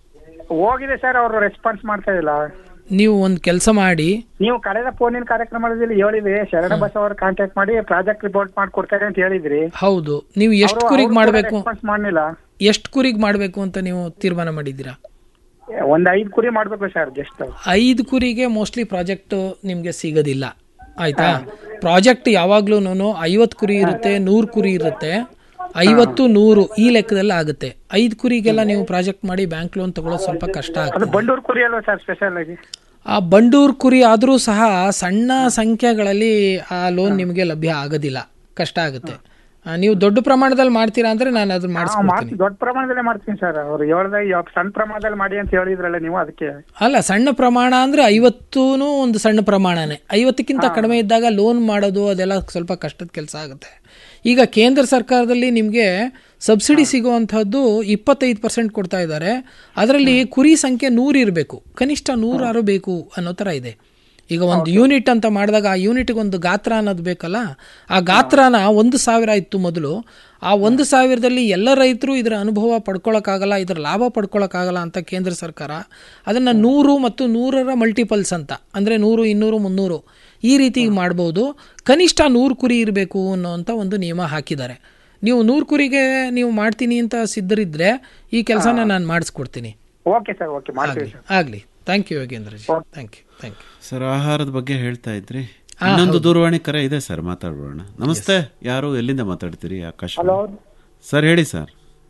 Speaker 13: ಹೋಗಿದೆ ಸರ್ ಅವರು ರೆಸ್ಪಾನ್ಸ್ ಮಾಡ್ತಾ ಇಲ್ಲ
Speaker 6: ನೀವು ಒಂದು ಕೆಲಸ ಮಾಡಿ
Speaker 13: ನೀವು ಕಳೆದ ಫೋನಿನ ಕಾರ್ಯಕ್ರಮದಲ್ಲಿ ಹೇಳಿದ್ರಿ ಶರಣ ಬಸ್ ಅವ್ರ ಕಾಂಟ್ಯಾಕ್ಟ್ ಮಾಡಿ ಪ್ರಾಜೆಕ್ಟ್ ರಿಪೋರ್ಟ್ ಮಾಡಿ ಕೊಡ್ತಾರೆ ಅಂತ ಹೇಳಿದ್ರಿ
Speaker 6: ಹೌದು ನೀವು ಎಷ್ಟು
Speaker 13: ಅವ್ರು-
Speaker 6: ಕುರಿಗೆ
Speaker 13: ಅವ್ರು ಕೂಡ
Speaker 6: ಮಾಡಬೇಕು
Speaker 13: response ಮಾಡ್ಲಿಲ್ಲ
Speaker 6: ಎಷ್ಟು ಕುರಿಗೆ ಮಾಡಬೇಕು ಅಂತ ನೀವು ತೀರ್ಮಾನ ಮಾಡಿದ್ದೀರಾ
Speaker 13: ಒಂದ್ ಐದ್ ಕುರಿ ಮಾಡ್ಬೇಕು ಸರ್ ಜಸ್ಟ್
Speaker 6: ಐದು ಕುರಿಗೆ ಮೋಸ್ಟ್ಲಿ ಪ್ರಾಜೆಕ್ಟ್ ನಿಮಗೆ ಸಿಗೋದಿಲ್ಲ ಆಯ್ತಾ ಪ್ರಾಜೆಕ್ಟ್ ಯಾವಾಗ್ಲೂ ಐವತ್ತು ಕುರಿ ಇರುತ್ತೆ ನೂರು ಕುರಿ ಇರುತ್ತೆ ಐವತ್ತು ನೂರು ಈ ಲೆಕ್ಕದಲ್ಲಿ ಆಗುತ್ತೆ ಐದು ಕುರಿಗೆಲ್ಲ ನೀವು ಪ್ರಾಜೆಕ್ಟ್ ಮಾಡಿ ಬ್ಯಾಂಕ್ ಲೋನ್ ತಗೊಳ್ಳೋದು ಸ್ವಲ್ಪ ಕಷ್ಟ
Speaker 13: ಅದು
Speaker 6: ಆಗ್ತದೆ
Speaker 13: ಬಂಡೂರು ಕುರಿ ಅಲ್ವಾ ಸರ್ ಸ್ಪೆಷಲ್ ಆಗಿ
Speaker 6: ಆ ಬಂಡೂರು ಕುರಿ ಆದರೂ ಸಹ ಸಣ್ಣ ಸಂಖ್ಯೆಗಳಲ್ಲಿ ಆ ಲೋನ್ ನಿಮಗೆ ಲಭ್ಯ ಆಗೋದಿಲ್ಲ ಕಷ್ಟ ಆಗುತ್ತೆ ಆ, ನೀವು ದೊಡ್ಡ ಪ್ರಮಾಣದಲ್ಲಿ ಮಾಡ್ತೀರಾ ಅಂದ್ರೆ ನಾನು ಅದನ್ನ
Speaker 13: ನಾವು
Speaker 6: ಮಾಡಿಸ್ಕೊಡ್ತೀನಿ
Speaker 13: ಮಾಡ್ತೀವಿ ದೊಡ್ಡ ಪ್ರಮಾಣದಲ್ಲೇ ಮಾಡ್ತೀನಿ ಸರ್ ಅವ್ರು ಹೇಳ್ದ ಇವಾಗ ಸಣ್ಣ ಪ್ರಮಾಣದಲ್ಲಿ ಮಾಡಿ ಅಂತ ಹೇಳಿದ್ರಲ್ಲ ನೀವು ಅದಕ್ಕೆ
Speaker 6: ಅಲ್ಲ ಸಣ್ಣ ಪ್ರಮಾಣ ಅಂದ್ರೆ ಐವತ್ತೂ ಒಂದು ಸಣ್ಣ ಪ್ರಮಾಣನೇ ಐವತ್ತಕ್ಕಿಂತ ಕಡಿಮೆ ಇದ್ದಾಗ ಲೋನ್ ಮಾಡೋದು ಅದೆಲ್ಲ ಸ್ವಲ್ಪ ಕಷ್ಟದ ಕೆಲಸ ಆಗುತ್ತೆ ಈಗ ಕೇಂದ್ರ ಸರ್ಕಾರದಲ್ಲಿ ನಿಮಗೆ ಸಬ್ಸಿಡಿ ಸಿಗುವಂಥದ್ದು ಇಪ್ಪತ್ತೈದು ಪರ್ಸೆಂಟ್ ಕೊಡ್ತಾ ಇದ್ದಾರೆ ಅದರಲ್ಲಿ ಕುರಿ ಸಂಖ್ಯೆ ನೂರು ಇರಬೇಕು ಕನಿಷ್ಠ ನೂರಾರು ಬೇಕು ಅನ್ನೋ ಥರ ಇದೆ ಈಗ ಒಂದು ಯೂನಿಟ್ ಅಂತ ಮಾಡಿದಾಗ ಆ ಯೂನಿಟ್ಗೆ ಒಂದು ಗಾತ್ರ ಅನ್ನೋದು ಬೇಕಲ್ಲ ಆ ಗಾತ್ರನ ಒಂದು ಸಾವಿರ ಇತ್ತು ಮೊದಲು ಆ ಒಂದು ಸಾವಿರದಲ್ಲಿ ಎಲ್ಲ ರೈತರು ಇದರ ಅನುಭವ ಪಡ್ಕೊಳ್ಳೋಕ್ಕಾಗಲ್ಲ ಇದರ ಲಾಭ ಪಡ್ಕೊಳ್ಳೋಕ್ಕಾಗಲ್ಲ ಅಂತ ಕೇಂದ್ರ ಸರ್ಕಾರ ಅದನ್ನು ನೂರು ಮತ್ತು ನೂರರ ಮಲ್ಟಿಪಲ್ಸ್ ಅಂತ ಅಂದರೆ ನೂರು ಇನ್ನೂರು ಮುನ್ನೂರು ಈ ರೀತಿ ಮಾಡ್ಬೋದು ಕನಿಷ್ಠ ನೂರು ಕುರಿ ಇರಬೇಕು ಅನ್ನೋಂಥ ಒಂದು ನಿಯಮ ಹಾಕಿದ್ದಾರೆ ನೀವು ನೂರು ಕುರಿಗೆ ನೀವು ಮಾಡ್ತೀನಿ ಅಂತ ಸಿದ್ಧರಿದ್ದರೆ ಈ ಕೆಲಸನ ನಾನು ಮಾಡಿಸ್ಕೊಡ್ತೀನಿ
Speaker 13: ಓಕೆ ಸರ್ ಓಕೆ ಮಾಡ್ತೀವಿ ಸರ್
Speaker 6: ಆಗಲಿ thank you Yogendraji thank you thank you
Speaker 5: sir ಆಹಾರದ ಬಗ್ಗೆ ಹೇಳ್ತಾ ಇದ್ರಿ ಇನ್ನೊಂದು ದೂರವಾಣಿ ಕರೆ ಇದೆ ಸರ್ ಮಾತಾಡೋಣ ನಮಸ್ತೆ ಯಾರು ಎಲ್ಲಿಂದ ಮಾತಾಡ್ತೀರಿ ಆಕಾಶ
Speaker 14: ಹಲೋ
Speaker 5: ಸರ್ ಹೇಳಿ ಸರ್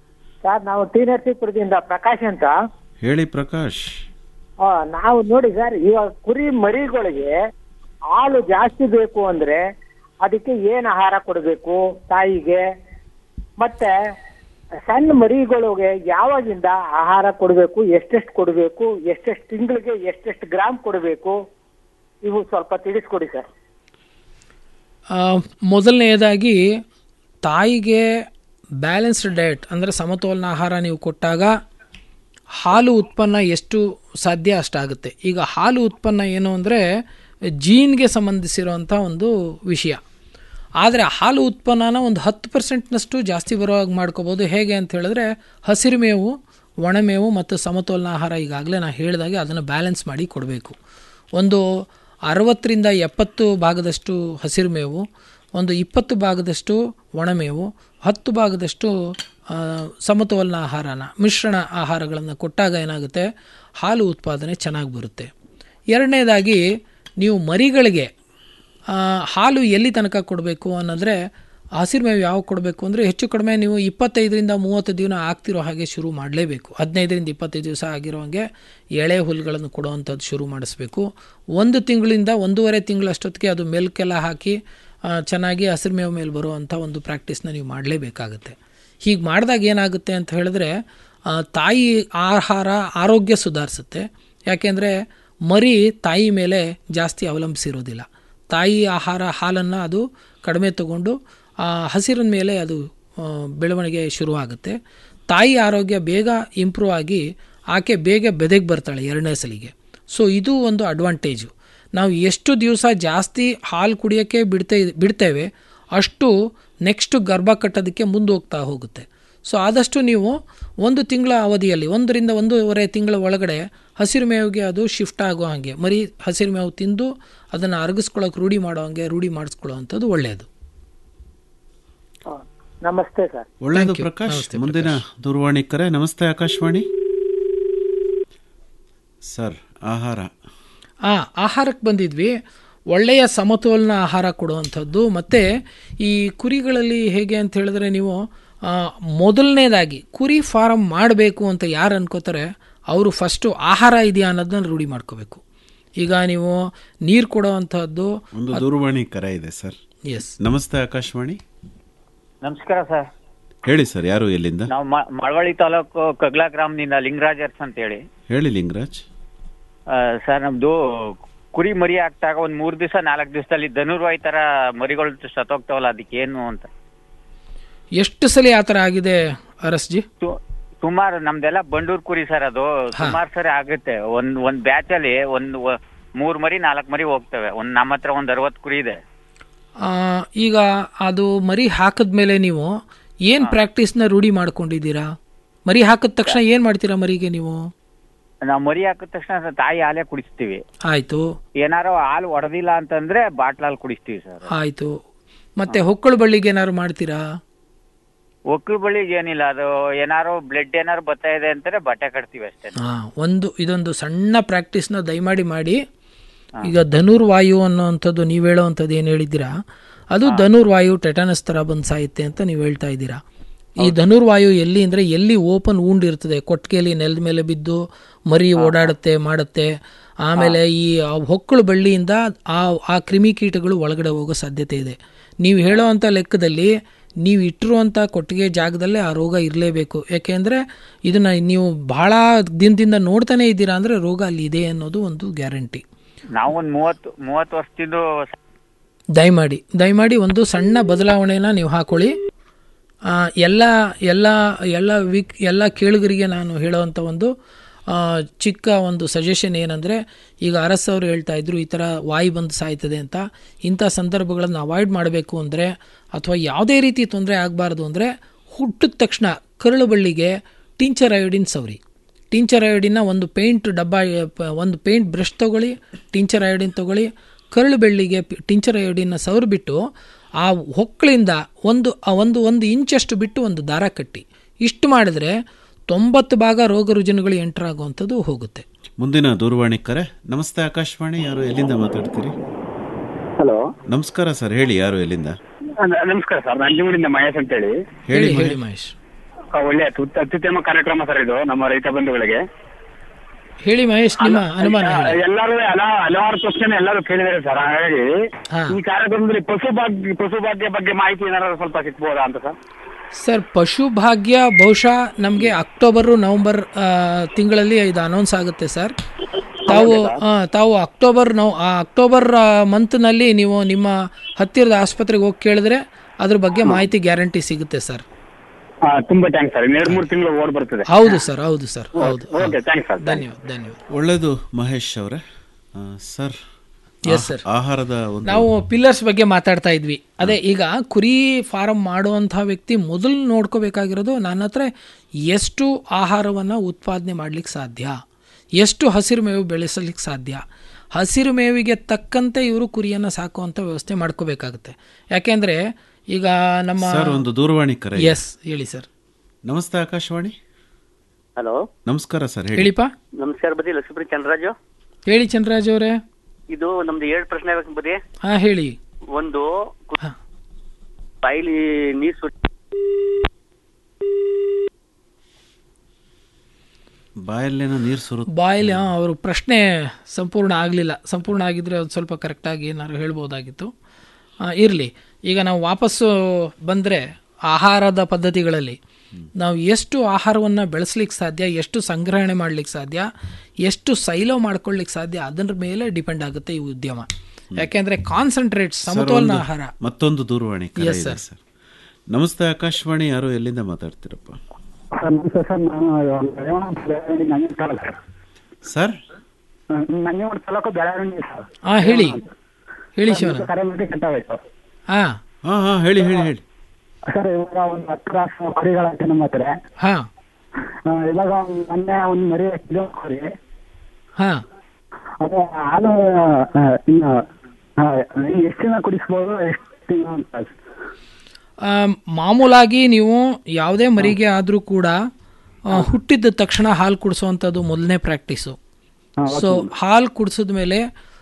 Speaker 14: ಸರ್ ನಾವು ಟಿ ನರಸೀಪುರದಿಂದ ಪ್ರಕಾಶ್ ಅಂತ
Speaker 5: ಹೇಳಿ ಪ್ರಕಾಶ್
Speaker 14: ಆ, ನಾವು ನೋಡಿ ಸರ್ ಇವಾಗ ಕುರಿ ಮರಿಗಳಿಗೆ ಹಾಲು ಜಾಸ್ತಿ ಬೇಕು ಅಂದ್ರೆ ಅದಕ್ಕೆ ಏನ್ ಆಹಾರ ಕೊಡಬೇಕು ತಾಯಿಗೆ ಮತ್ತೆ ಸಣ್ಣ ಮರಿಗಳಿಗೆ ಯಾವಾಗಿಂದ ಆಹಾರ ಕೊಡಬೇಕು ಎಷ್ಟೆಷ್ಟು ಕೊಡಬೇಕು ಎಷ್ಟೆಷ್ಟು ತಿಂಗಳಿಗೆ ಎಷ್ಟೆಷ್ಟು ಗ್ರಾಮ್ ಕೊಡಬೇಕು ಇವು ಸ್ವಲ್ಪ ತಿಳಿಸ್ಕೊಡಿ ಸರ್
Speaker 6: ಆ, ಮೊದಲನೆಯದಾಗಿ ತಾಯಿಗೆ ಬ್ಯಾಲೆನ್ಸ್ಡ್ ಡಯಟ್ ಅಂದರೆ ಸಮತೋಲನ ಆಹಾರ ನೀವು ಕೊಟ್ಟಾಗ ಹಾಲು ಉತ್ಪನ್ನ ಎಷ್ಟು ಸಾಧ್ಯ ಅಷ್ಟಾಗುತ್ತೆ ಈಗ ಹಾಲು ಉತ್ಪನ್ನ ಏನು ಅಂದರೆ ಜೀನ್ಗೆ ಸಂಬಂಧಿಸಿರುವಂಥ ಒಂದು ವಿಷಯ ಆದರೆ ಹಾಲು ಉತ್ಪನ್ನನ ಒಂದು ಹತ್ತು ಪರ್ಸೆಂಟ್ನಷ್ಟು ಜಾಸ್ತಿ ಬರೋ ಹಾಗೆ ಮಾಡ್ಕೋಬೋದು ಹೇಗೆ ಅಂತ ಹೇಳಿದ್ರೆ ಹಸಿರು ಮೇವು ಒಣಮೇವು ಮತ್ತು ಸಮತೋಲನ ಆಹಾರ ಈಗಾಗಲೇ ನಾನು ಹೇಳಿದಾಗೆ ಅದನ್ನು ಬ್ಯಾಲೆನ್ಸ್ ಮಾಡಿ ಕೊಡಬೇಕು ಒಂದು ಅರವತ್ತರಿಂದ ಎಪ್ಪತ್ತು ಭಾಗದಷ್ಟು ಹಸಿರು ಮೇವು ಒಂದು ಇಪ್ಪತ್ತು ಭಾಗದಷ್ಟು ಒಣಮೇವು ಹತ್ತು ಭಾಗದಷ್ಟು ಆ, ಸಮತೋಲನ ಆಹಾರನ ಮಿಶ್ರಣ ಆಹಾರಗಳನ್ನು ಕೊಟ್ಟಾಗ ಏನಾಗುತ್ತೆ ಹಾಲು ಉತ್ಪಾದನೆ ಚೆನ್ನಾಗಿ ಬರುತ್ತೆ ಎರಡನೇದಾಗಿ ನೀವು ಮರಿಗಳಿಗೆ ಆ, ಹಾಲು ಎಲ್ಲಿ ತನಕ ಕೊಡಬೇಕು ಅನ್ನೋದ್ರೆ ಹಸಿರು ಮೇವು ಯಾವಾಗ ಕೊಡಬೇಕು ಅಂದರೆ ಹೆಚ್ಚು ಕಡಿಮೆ ನೀವು ಇಪ್ಪತ್ತೈದರಿಂದ ಮೂವತ್ತು ದಿನ ಆಗ್ತಿರೋ ಹಾಗೆ ಶುರು ಮಾಡಲೇಬೇಕು ಹದಿನೈದರಿಂದ ಇಪ್ಪತ್ತೈದು ದಿವಸ ಆಗಿರೋ ಹಾಗೆ ಎಳೆ ಹುಲ್ಲುಗಳನ್ನು ಕೊಡುವಂಥದ್ದು ಶುರು ಮಾಡಿಸ್ಬೇಕು ಒಂದು ತಿಂಗಳಿಂದ ಒಂದೂವರೆ ತಿಂಗಳಷ್ಟೊತ್ತಿಗೆ ಅದು ಮೆಲ್ಕೆಲ್ಲ ಹಾಕಿ ಆ, ಚೆನ್ನಾಗಿ ಹಸಿರು ಮೇವು ಮೇಲೆ ಬರುವಂಥ ಒಂದು ಪ್ರಾಕ್ಟೀಸ್ನ ನೀವು ಮಾಡಲೇಬೇಕಾಗುತ್ತೆ ಹೀಗೆ ಮಾಡಿದಾಗ ಏನಾಗುತ್ತೆ ಅಂತ ಹೇಳಿದ್ರೆ ಆ, ತಾಯಿ ಆಹಾರ ಆರೋಗ್ಯ ಸುಧಾರಿಸುತ್ತೆ ಯಾಕೆಂದರೆ ಮರಿ ತಾಯಿ ಮೇಲೆ ಜಾಸ್ತಿ ಅವಲಂಬಿಸಿರೋದಿಲ್ಲ ತಾಯಿ ಆಹಾರ ಹಾಲನ್ನು ಅದು ಕಡಿಮೆ ತಗೊಂಡು ಆ ಹಸಿರಿನ ಮೇಲೆ ಅದು ಆ, ಬೆಳವಣಿಗೆ ಶುರುವಾಗುತ್ತೆ ತಾಯಿ ಆರೋಗ್ಯ ಬೇಗ ಇಂಪ್ರೂವ್ ಆಗಿ ಆಕೆ ಬೇಗ ಬೆದೆಗೆ ಬರ್ತಾಳೆ ಎರಡನೇ ಸಲಿಗೆ ಸೊ ಇದು ಒಂದು ಅಡ್ವಾಂಟೇಜು ನಾವು ಎಷ್ಟು ದಿವಸ ಜಾಸ್ತಿ ಹಾಲು ಕುಡಿಯೋಕ್ಕೆ ಬಿಡ್ತೇ ಬಿಡ್ತೇವೆ ಅಷ್ಟು ನೆಕ್ಸ್ಟ್ ಗರ್ಭ ಕಟ್ಟೋದಕ್ಕೆ ಮುಂದೆ ಹೋಗ್ತಾ ಹೋಗುತ್ತೆ ಸೊ ಆದಷ್ಟು ನೀವು ಒಂದು ತಿಂಗಳ ಅವಧಿಯಲ್ಲಿ ಒಂದರಿಂದ ಒಂದೂವರೆ ತಿಂಗಳ ಒಳಗಡೆ ಹಸಿರು ಮೇವಿಗೆ ಅದು ಶಿಫ್ಟ್ ಆಗೋ ಹಾಗೆ ಮರಿ ಹಸಿರು ಮೇವು ತಿಂದು ಅದನ್ನು ಅರಗಿಸ್ಕೊಳ್ಳೋಕೆ ರೂಢಿ ಮಾಡೋ ಹಾಗೆ ರೂಢಿ ಮಾಡಿಸ್ಕೊಳ್ಳೋ ಅಂಥದ್ದು ಒಳ್ಳೆಯದು
Speaker 14: ನಮಸ್ತೆ ಸರ್
Speaker 5: ಒಳ್ಳೆಯದು ಪ್ರಕಾಶ್ ಮುಂದಿನ ದೂರವಾಣಿ ಕರೆ ನಮಸ್ತೆ ಆಕಾಶವಾಣಿ ಸರ್ ಆಹಾರ
Speaker 6: ಆ ಆಹಾರಕ್ಕೆ ಬಂದಿದ್ವಿ ಒಳ್ಳೆಯ ಸಮತೋಲನ ಆಹಾರ ಕೊಡುವಂಥದ್ದು ಮತ್ತು ಈ ಕುರಿಗಳಲ್ಲಿ ಹೇಗೆ ಅಂತ ಹೇಳಿದ್ರೆ ನೀವು ಆ, ಮೊದಲನೇದಾಗಿ ಕುರಿ ಫಾರಮ್ ಮಾಡಬೇಕು ಅಂತ ಯಾರು ಅನ್ಕೋತಾರೆ ಅವರು ಫಸ್ಟು ಆಹಾರ ಇದೆಯಾ ಅನ್ನೋದನ್ನ ರೂಢಿ ಮಾಡ್ಕೋಬೇಕು ಈಗ ನೀವು ನೀರು ಕೊಡೋವಂಥದ್ದು
Speaker 5: ಒಂದು ದೂರವಾಣಿ ಕರೆ ಇದೆ ಸರ್
Speaker 6: ಎಸ್
Speaker 5: ನಮಸ್ತೆ ಆಕಾಶವಾಣಿ
Speaker 15: ನಮಸ್ಕಾರ ಸರ್
Speaker 5: ಹೇಳಿ ಸರ್ ಯಾರು ಎಲ್ಲಿಂದ
Speaker 15: ನಾವು ಮ- ಮಳವಳ್ಳಿ ತಾಲೂಕು ಕಗ್ಲಾ ಗ್ರಾಮದಿಂದ ಲಿಂಗರಾಜರ್ಸ್ ಅಂತ ಹೇಳಿ
Speaker 5: ಹೇಳಿ ಲಿಂಗರಾಜ್
Speaker 15: ಆ, ಸರ್ ನಮ್ದು ಕುರಿ ಮರಿ ಹಾಕ್ದಾಗ ಒಂದ್ ಮೂರ್ ದಿವಸ ನಾಲ್ಕು ದಿವಸದಲ್ಲಿ ಧನುರ್ವಾಯ್ ತರ ಮರಿಗಳು ಸತ್ತೋಗ್ತಾವಲ್ಲ ಅದಕ್ಕೆ ಏನು ಅಂತ
Speaker 6: ಎಷ್ಟು ಸಲ ಆ ಥರ ಆಗಿದೆ ಅರಸ್ಜಿ
Speaker 15: ಸುಮಾರು ನಮ್ದೆಲ್ಲ ಬಂಡೂರ್ ಕುರಿ ಸರ್ ಅದು ಸುಮಾರು ಸರಿ ಆಗುತ್ತೆ ಒಂದ್ ಒಂದ್ ಬ್ಯಾಚ್ ಅಲ್ಲಿ ಒಂದ್ ವ- ಮೂರ್ ಮರಿ ನಾಲ್ಕು ಮರಿ ಹೋಗ್ತವೆ ಒಂದ್ ನಮ್ಮ ಹತ್ರ ಒಂದ್ ಅರವತ್ ಕುರಿ ಇದೆ
Speaker 6: ಆ, ಈಗ ಅದು ಮರಿ ಹಾಕಿದ್ಮೇಲೆ ನೀವು ಏನು ಪ್ರಾಕ್ಟೀಸ್ನ ರೂಢಿ ಮಾಡ್ಕೊಂಡಿದ್ದೀರಾ ಮರಿ ಹಾಕಿದ ತಕ್ಷಣ ಏನು ಮಾಡ್ತೀರಾ ಮರಿಗೆ ನೀವು
Speaker 15: ನಾವು ಮರಿ ಹಾಕಿದ ತಕ್ಷಣ ಸ- ತಾಯಿ ಹಾಲೇ ಕುಡಿಸ್ತೀವಿ
Speaker 6: ಆಯಿತು
Speaker 15: ಏನಾರೋ ಹಾಲು ಹೊಡೆದಿಲ್ಲ ಅಂತಂದ್ರೆ ಬಾಟ್ಲ್ ಹಾಲು ಕುಡಿಸ್ತೀವಿ ಸರ್
Speaker 6: ಆಯಿತು ಮತ್ತೆ ಹೊಕ್ಕಳು ಬಳ್ಳಿಗೆ ಏನಾದ್ರು ಮಾಡ್ತೀರಾ
Speaker 15: ಒಕ್ಕಲು ಬಳಿಗೆ ಏನಿಲ್ಲ ಅದು ಏನಾರು ಬ್ಲಡ್ ಏನಾರು ಬರ್ತಾ ಇದೆ ಅಂತಾರೆ ಬಟ್ಟೆ ಕಟ್ತೀವಿ ಅಷ್ಟೇ
Speaker 6: ಹಾಂ ಒಂದು ಇದೊಂದು ಸಣ್ಣ ಪ್ರಾಕ್ಟೀಸ್ನ ದಯಮಾಡಿ ಮಾಡಿ ಈಗ ಧನುರ್ವಾಯು ಅನ್ನೋವಂಥದ್ದು ನೀವು ಹೇಳೋವಂಥದ್ದು ಏನು ಹೇಳಿದ್ದೀರಾ ಅದು ಧನುರ್ವಾಯು ಟೆಟನಸ್ ಥರ ಬಂದು ಸಾಯುತ್ತೆ ಅಂತ ನೀವು ಹೇಳ್ತಾ ಇದ್ದೀರಾ ಈ ಧನುರ್ವಾಯು ಎಲ್ಲಿ ಅಂದರೆ ಎಲ್ಲಿ ಓಪನ್ wound ಇರ್ತದೆ ಕೊಟ್ಟಿಗೆಯಲ್ಲಿ ನೆಲದ ಮೇಲೆ ಬಿದ್ದು ಮರಿ ಓಡಾಡುತ್ತೆ ಮಾಡುತ್ತೆ ಆಮೇಲೆ ಈ ಆ ಹೊಕ್ಕಳು ಬಳ್ಳಿಯಿಂದ ಆ ಆ ಕ್ರಿಮಿಕೀಟಗಳು ಒಳಗಡೆ ಹೋಗೋ ಸಾಧ್ಯತೆ ಇದೆ ನೀವು ಹೇಳೋವಂಥ ಲೆಕ್ಕದಲ್ಲಿ ನೀವು ಇಟ್ಟಿರುವಂಥ ಕೊಟ್ಟಿಗೆ ಜಾಗದಲ್ಲೇ ಆ ರೋಗ ಇರಲೇಬೇಕು ಯಾಕೆಂದರೆ ಇದನ್ನು ನೀವು ಬಹಳ ದಿನದಿಂದ ನೋಡ್ತಾನೆ ಇದ್ದೀರಾ ಅಂದರೆ ರೋಗ ಅಲ್ಲಿ ಇದೆ ಅನ್ನೋದು ಒಂದು ಗ್ಯಾರಂಟಿ
Speaker 15: ನಾವು ಒಂದ್ ಮೂವತ್ತು ಮೂವತ್ತು ವರ್ಷದಿಂದ
Speaker 6: ದಯಮಾಡಿ ದಯಮಾಡಿ ಒಂದು ಸಣ್ಣ ಬದಲಾವಣೆನ ನೀವು ಹಾಕೊಳ್ಳಿ ಆ, ಎಲ್ಲ ಎಲ್ಲ ಎಲ್ಲ ವೀಕ್ ಎಲ್ಲ ಕೇಳುಗರಿಗೆ ನಾನು ಹೇಳೋವಂಥ ಒಂದು ಆ, ಚಿಕ್ಕ ಒಂದು ಸಜೆಷನ್ ಏನಂದರೆ ಈಗ ಅರಸ್ ಅವರು ಹೇಳ್ತಾ ಇದ್ರು ಈ ಥರ ವಾಯು ಬಂದು ಸಾಯ್ತದೆ ಅಂತ ಇಂಥ ಸಂದರ್ಭಗಳನ್ನು ಅವಾಯ್ಡ್ ಮಾಡಬೇಕು ಅಂದರೆ ಅಥವಾ ಯಾವುದೇ ರೀತಿ ತೊಂದರೆ ಆಗಬಾರ್ದು ಅಂದರೆ ಹುಟ್ಟಿದ ತಕ್ಷಣ ಕರುಳು ಬಳ್ಳಿಗೆ ಟಿಂಚರ್ ಅಯೋಡಿನ್ ಸವರಿ ಟಿಂಚರ್ ಅಯೋಡಿನ ಒಂದು ಪೇಂಟ್ ಡಬ್ಬ ಪ- ಒಂದು ಪೇಂಟ್ ಬ್ರಷ್ ತೊಗೊಳ್ಳಿ ಟಿಂಚರ್ ಅಯೋಡಿನ್ ತೊಗೊಳ್ಳಿ ಕರುಳು ಬೆಳ್ಳಿಗೆ ಪಿ- ಟಿಂಚರ್ ಅಯೋಡಿನ ಸವರಿಬಿಟ್ಟು ಆ ಹೊಕ್ಕಳಿಂದ ಒಂದು ಆ ಒಂದು ಒಂದು ಇಂಚಷ್ಟು ಬಿಟ್ಟು ಒಂದು ದಾರ ಕಟ್ಟಿ ಇಷ್ಟು ಮಾಡಿದ್ರೆ ತೊಂಬತ್ತು ಭಾಗ ರೋಗ ರುಜಿನಗಳು ಎಂಟರ್ ಆಗುವಂಥದ್ದು ಹೋಗುತ್ತೆ
Speaker 5: ಮುಂದಿನ ದೂರವಾಣಿ ಕರೆ ನಮಸ್ತೆ ಆಕಾಶವಾಣಿ ಯಾರು ಎಲ್ಲಿಂದ ಮಾತಾಡ್ತೀರಿ
Speaker 16: ಹಲೋ
Speaker 5: ನಮಸ್ಕಾರ ಸರ್ ಹೇಳಿ ಯಾರು ಎಲ್ಲಿಂದ
Speaker 16: ನಮಸ್ಕಾರ ಸರ್ ನಂಜನಗೂಡಿಂದ ಮಹೇಶ್ ಅಂತ ಹೇಳಿ
Speaker 5: ಹೇಳಿ
Speaker 6: ಹೇಳಿ ಮಹೇಶ್
Speaker 16: ಆ, ಒಳ್ಳೆ ಅತ್ಯುತ್ತ- ಅತ್ಯುತ್ತಮ ಕಾರ್ಯಕ್ರಮ ಸರ್ ಇದು ನಮ್ಮ ರೈತ ಬಂಧುಗಳಿಗೆ
Speaker 6: ಹೇಳಿ ಮಹೇಶ್ ನಿಮ್ಮ ಅನುಮಾನ ಹೇಳಿ.
Speaker 16: ಎಲ್ಲರೂ ಹಲ ಹಲವಾರು ಪ್ರಶ್ನೆ ಎಲ್ಲರೂ ಕೇಳಿದ್ದಾರೆ ಸರ್ ಹಾಗಾಗಿ ಈ ಕಾರ್ಯಕ್ರಮದಲ್ಲಿ ಪಶು ಭಾಗ್ಯ ಪಶು ಭಾಗ್ಯ ಬಗ್ಗೆ ಮಾಹಿತಿ ಏನಾದ್ರು ಸ್ವಲ್ಪ ಸಿಗ್ಬೋದಾ ಅಂತ ಸರ್
Speaker 6: ಸರ್ ಪಶು ಭಾಗ್ಯ ಬಹುಶಃ ನಮಗೆ ಅಕ್ಟೋಬರು ನವಂಬರ್ ಆ, ತಿಂಗಳಲ್ಲಿ ಇದು ಅನೌನ್ಸ್ ಆಗುತ್ತೆ ಸರ್ ತಾವು ಆ, ತಾವು ಅಕ್ಟೋಬರ್ ನವ್ ಆ ಅಕ್ಟೋಬರ್ ಮಂತ್ನಲ್ಲಿ ನೀವು ನಿಮ್ಮ ಹತ್ತಿರದ ಆಸ್ಪತ್ರೆಗೆ ಹೋಗಿ ಕೇಳಿದ್ರೆ ಅದ್ರ ಬಗ್ಗೆ ಮಾಹಿತಿ ಗ್ಯಾರಂಟಿ ಸಿಗುತ್ತೆ ಸರ್
Speaker 16: ಹಾ ತುಂಬಾ ಥ್ಯಾಂಕ್ಸ್ ಸರ್ ಇನ್ನೆರಡು ಮೂರು ತಿಂಗಳು ಓಡ್ ಬರ್ತದೆ
Speaker 6: ಹೌದು ಸರ್ ಹೌದು ಸರ್ ಹೌದು
Speaker 16: ಓಕೆ ಥ್ಯಾಂಕ್ಸ್ ಸರ್
Speaker 6: ಧನ್ಯವಾದ ಧನ್ಯವಾದ
Speaker 5: ಒಳ್ಳೆಯದು ಮಹೇಶ್ ಅವರೇ ಆ, ಸರ್
Speaker 6: Yes,
Speaker 5: ಆಹ-
Speaker 6: sir.
Speaker 5: ಆಹಾರದ ಒಂದು
Speaker 6: ನಾವು ಪಿಲ್ಲರ್ಸ್ ಬಗ್ಗೆ ಮಾತಾಡ್ತಾ ಇದ್ವಿ ಅದೇ ಈಗ ಕುರಿ ಫಾರಂ ಮಾಡುವಂಥ ವ್ಯಕ್ತಿ ಮೊದಲು ನೋಡ್ಕೋಬೇಕಾಗಿರೋದು ನನ್ನ ಹತ್ರ ಎಷ್ಟು ಆಹಾರವನ್ನು ಉತ್ಪಾದನೆ ಮಾಡ್ಲಿಕ್ಕೆ ಸಾಧ್ಯ ಎಷ್ಟು ಹಸಿರು ಮೇವು ಬೆಳೆಸಲಿಕ್ಕೆ ಸಾಧ್ಯ ಹಸಿರು ಮೇವಿಗೆ ತಕ್ಕಂತೆ ಇವರು ಕುರಿಯನ್ನು ಸಾಕುವಂಥ ವ್ಯವಸ್ಥೆ ಮಾಡ್ಕೋಬೇಕಾಗುತ್ತೆ ಯಾಕೆಂದರೆ ಈಗ ನಮ್ಮ
Speaker 5: ಸರ್ ಒಂದು ದೂರವಾಣಿ ಕರೆ ಇದೆ.
Speaker 6: ಎಸ್ ಹೇಳಿ ಸರ್
Speaker 5: ನಮಸ್ತೆ ಆಕಾಶವಾಣಿ
Speaker 17: ಹಲೋ
Speaker 5: ನಮಸ್ಕಾರ ಸರ್ ಹೇಳಿ
Speaker 6: ಹೇಳಿಪ್ಪ
Speaker 17: ನಮಸ್ಕಾರ ಬದಿ ಲಕ್ಷ್ಮೀಪುರಿ ಚಂದ್ರರಾಜು
Speaker 6: ಹೇಳಿ ಚಂದ್ರರಾಜ್ ಅವರೇ
Speaker 17: ಇದು ನಮ್ದು ಏಳು ಪ್ರಶ್ನೆ ಆಗ್ಬೇಕು ಬದಿ
Speaker 6: ಹಾಂ ಹೇಳಿ
Speaker 17: ಒಂದು ಕು- ಬಾಯಿಲಿ ನೀರ್ ಸುಟ್
Speaker 5: ಬಾಯಲ್ಲೇನೋ ನೀರು ಸುರು
Speaker 6: ಬಾಯಲ್ಲಿ ಹಾಂ ಅವರು ಪ್ರಶ್ನೆ ಸಂಪೂರ್ಣ ಆಗಲಿಲ್ಲ ಸಂಪೂರ್ಣ ಆಗಿದ್ದರೆ ಅದು ಸ್ವಲ್ಪ ಕರೆಕ್ಟಾಗಿ ಏನಾದ್ರು ಹೇಳ್ಬೋದಾಗಿತ್ತು ಇರಲಿ ಈಗ ನಾವು ವಾಪಸ್ಸು ಬಂದರೆ ಆಹಾರದ ಪದ್ಧತಿಗಳಲ್ಲಿ ನಾವು ಎಷ್ಟು ಆಹಾರವನ್ನು ಬೆಳೆಸ್ಲಿಕ್ಕೆ ಸಾಧ್ಯ ಎಷ್ಟು ಸಂಗ್ರಹಣೆ ಮಾಡ್ಲಿಕ್ಕೆ ಸಾಧ್ಯ ಎಷ್ಟು ಸೈಲೋ ಮಾಡ್ಕೊಳ್ಳಿಕ್ಕೆ ಸಾಧ್ಯ ಅದರ ಮೇಲೆ ಡಿಪೆಂಡ್ ಆಗುತ್ತೆ ಈ ಉದ್ಯಮ ಯಾಕೆಂದರೆ ಕಾನ್ಸಂಟ್ರೇಟ್
Speaker 5: ಸರ್,
Speaker 6: ಸಮತೋಲನ
Speaker 5: ಒಂದು-
Speaker 6: ಆಹಾರ
Speaker 5: ಮತ್ತೊಂದು ದೂರವಾಣಿ ಕರೆ
Speaker 6: Yes,
Speaker 5: ಇದೆ
Speaker 6: sir.
Speaker 5: ಸರ್ ನಮಸ್ತೆ ಆಕಾಶವಾಣಿ ಯಾರು ಎಲ್ಲಿಂದ ಮಾತಾಡ್ತೀರಪ್ಪ
Speaker 13: ಸರ್ ನಮಸ್ತೆ ಸರ್ ನಾನು ಬೆಳವಣಿಗೆ ನಂಜನ ತಾಲೂಕು ಸರ್
Speaker 5: ಸರ್
Speaker 13: ನಂಜನಗೂಡು ತಾಲೂಕು ಬೆಳವಣಿಗೆ ಸರ್
Speaker 6: ಹಾಂ ಹೇಳಿ ಹೇಳಿ
Speaker 13: ಸರ್,
Speaker 6: ಶಿವನ
Speaker 13: ನಿಮ್ದು ಕರೆ ಮಾಡಿ ಕಟ್ಟಾಗೋಯ್ತು
Speaker 6: ಹಾಂ
Speaker 5: ಹಾಂ ಹಾಂ ಹೇಳಿ ಹೇಳಿ ಹೇಳಿ
Speaker 13: ಸರ್ ಇವಾಗ ಒಂದು ಹತ್ತು ರಾಷ್ಟ್ರ ಕುರಿಗಳಂತೆ ನಮ್ಮ ಹತ್ರ
Speaker 6: ಹಾಂ
Speaker 13: ಆ, ಇವಾಗ ಒಂದ್ ಮೊನ್ನೆ ಒಂದು ಮರಿ ಕಿಲೋ ಕುರಿ
Speaker 6: ಹಾಂ
Speaker 13: ಅದು ಹಾಲು ಆ, ಇನ್ನು ಆ, ಎಷ್ಟು ದಿನ ಕುಡಿಸ್ಬೋದು ಎಷ್ಟು ತಿಂಗಳು ಅಂತ
Speaker 6: ಆ, ಮಾಮೂಲಾಗಿ ನೀವು ಯಾವುದೇ ಮರಿಗೆ ಆದರೂ ಕೂಡ ಆ, ಹುಟ್ಟಿದ ತಕ್ಷಣ ಹಾಲು ಕುಡಿಸೋವಂಥದ್ದು ಮೊದಲನೇ ಪ್ರಾಕ್ಟೀಸು ಸೊ ಹಾಲು ಕುಡಿಸಿದ ಮೇಲೆ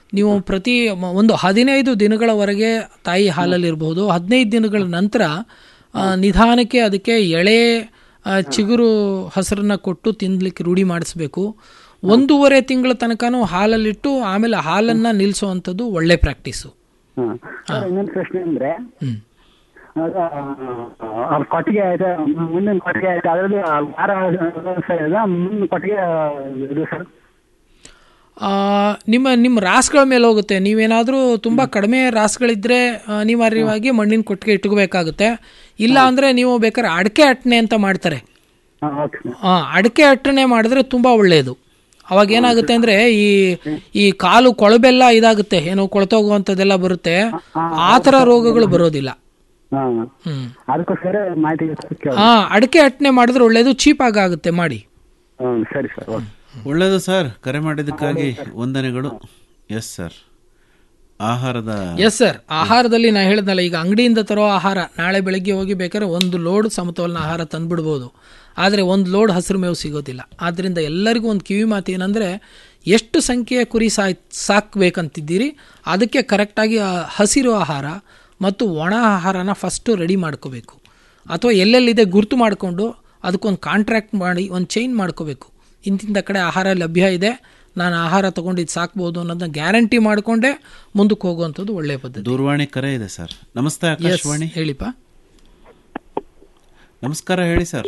Speaker 6: ನೀವು ಪ್ರತಿ ಮ- ಒಂದು ಹದಿನೈದು ದಿನಗಳವರೆಗೆ ತಾಯಿ ಹಾಲಲ್ಲಿರಬಹುದು ಹದಿನೈದು ದಿನಗಳ ನಂತರ ಆ, ನಿಧಾನಕ್ಕೆ ಅದಕ್ಕೆ ಎಳೆ ಆ, ಚಿಗುರು ಹಸರನ್ನ ಕೊಟ್ಟು ತಿನ್ಲಿಕ್ಕೆ ರೂಢಿ ಮಾಡಿಸ್ಬೇಕು ಒಂದೂವರೆ ತಿಂಗಳ ತನಕನೂ ಹಾಲಲ್ಲಿಟ್ಟು ಆಮೇಲೆ ಹಾಲನ್ನ ನಿಲ್ಲಿಸುವಂಥದ್ದು ಒಳ್ಳೆ ಪ್ರಾಕ್ಟೀಸು
Speaker 13: ಹ್ಮ್. ಸರ್ ಇನ್ನೊಂದು ಪ್ರಶ್ನೆ ಅಂದ್ರೆ ಅದು, ಆ, ಕೊಟ್ಟಿಗೆ ಆಯ್ತು ಮುಂದಿನ ಕೊಟ್ಟಿಗೆ ಆಯ್ತು ಅದರಲ್ಲಿ ವಾರ ಸರ್ ಇದೆ ಮುಂದಿನ ಕೊಟ್ಟಿಗೆ ಇದು ಸರ್
Speaker 6: ಆ, ನಿಮ್ಮ ನಿಮ್ಮ ರಾಸ್ಗಳ ಮೇಲೆ ಹೋಗುತ್ತೆ ನೀವೇನಾದರೂ ತುಂಬ ಕಡಿಮೆ ರಾಸ್ಗಳಿದ್ರೆ ಅನಿವಾರ್ಯವಾಗಿ ಮಣ್ಣಿನ ಕೊಟ್ಟಿಗೆ ಇಟ್ಕೋಬೇಕಾಗುತ್ತೆ ಇಲ್ಲ ಅಂದರೆ ನೀವು ಬೇಕಾದ್ರೆ ಅಡಕೆ ಅಟ್ಟಣೆ ಅಂತ ಮಾಡ್ತಾರೆ ಆ, ಅಡಕೆ ಅಟ್ಟಣೆ ಮಾಡಿದ್ರೆ ತುಂಬ ಒಳ್ಳೆಯದು ಅವಾಗ ಏನಾಗುತ್ತೆ ಅಂದರೆ ಈ ಈ ಕಾಲು ಕೊಳಬೆಲ್ಲ ಇದಾಗುತ್ತೆ ಏನೋ ಕೊಳ್ತೋಗುವಂಥದ್ದೆಲ್ಲ ಬರುತ್ತೆ ಆ ಥರ ರೋಗಗಳು ಬರೋದಿಲ್ಲ
Speaker 13: ಹಾ
Speaker 6: ಹ್ಮ್
Speaker 13: ಅದಕ್ಕೋಸ್ಕರ ಮಾಹಿತಿ ಕೇಳಿ
Speaker 6: ಆ ಅಡಕೆ ಅಟ್ಟಣೆ ಮಾಡಿದ್ರೆ ಒಳ್ಳೆಯದು ಚೀಪಾಗಿ ಆಗುತ್ತೆ ಮಾಡಿ
Speaker 13: ಹ್ಮ್ ಸರಿ ಸರ್ ಓಕೆ
Speaker 5: ಒಳ್ಳೆಯದು ಸರ್ ಕರೆ ಮಾಡಿದ್ದಕ್ಕಾಗಿ ವಂದನೆಗಳು ಎಸ್ ಸರ್ ಆಹಾರದ
Speaker 6: ಎಸ್ ಸರ್ ಆಹಾರದಲ್ಲಿ ನಾ ಹೇಳಿದ್ನಲ್ಲ ಈಗ ಅಂಗಡಿಯಿಂದ ತರೋ ಆಹಾರ ನಾಳೆ ಬೆಳಗ್ಗೆ ಹೋಗಿ ಬೇಕಾದ್ರೆ ಒಂದು ಲೋಡ್ ಸಮತೋಲನ ಆಹಾರ ತಂದ್ಬಿಡ್ಬೋದು ಆದರೆ ಒಂದು ಲೋಡ್ ಹಸಿರು ಮೇವು ಸಿಗೋದಿಲ್ಲ ಆದ್ದರಿಂದ ಎಲ್ಲರಿಗೂ ಒಂದು ಕಿವಿ ಮಾತು ಏನಂದರೆ ಎಷ್ಟು ಸಂಖ್ಯೆಯ ಕುರಿ ಸಾಯ್ ಸಾಕಬೇಕಂತಿದ್ದೀರಿ ಅದಕ್ಕೆ ಕರೆಕ್ಟಾಗಿ ಆ ಹಸಿರು ಆಹಾರ ಮತ್ತು ಒಣ ಆಹಾರನ ಫಸ್ಟು ರೆಡಿ ಮಾಡ್ಕೋಬೇಕು ಅಥವಾ ಎಲ್ಲೆಲ್ಲಿದೆ ಗುರ್ತು ಮಾಡಿಕೊಂಡು ಅದಕ್ಕೊಂದು ಕಾಂಟ್ರಾಕ್ಟ್ ಮಾಡಿ ಒಂದು ಚೈನ್ ಮಾಡ್ಕೋಬೇಕು ಇಂತಿಂಥ ಕಡೆ ಆಹಾರ ಲಭ್ಯ ಇದೆ ನಾನು ಆಹಾರ ತೊಗೊಂಡಿದ್ದು ಸಾಕ್ಬೋದು ಅನ್ನೋದನ್ನ ಗ್ಯಾರಂಟಿ ಮಾಡಿಕೊಂಡೇ ಮುಂದಕ್ಕೆ ಹೋಗುವಂಥದ್ದು ಒಳ್ಳೆಯ ಪದ್ಧತಿ
Speaker 5: ದೂರವಾಣಿ ಕರೆ ಇದೆ ಸರ್ ನಮಸ್ತೆ ಆಕಾಶವಾಣಿ
Speaker 6: Yes, ಹೇಳಿಪ್ಪ
Speaker 5: ನಮಸ್ಕಾರ ಹೇಳಿ ಸರ್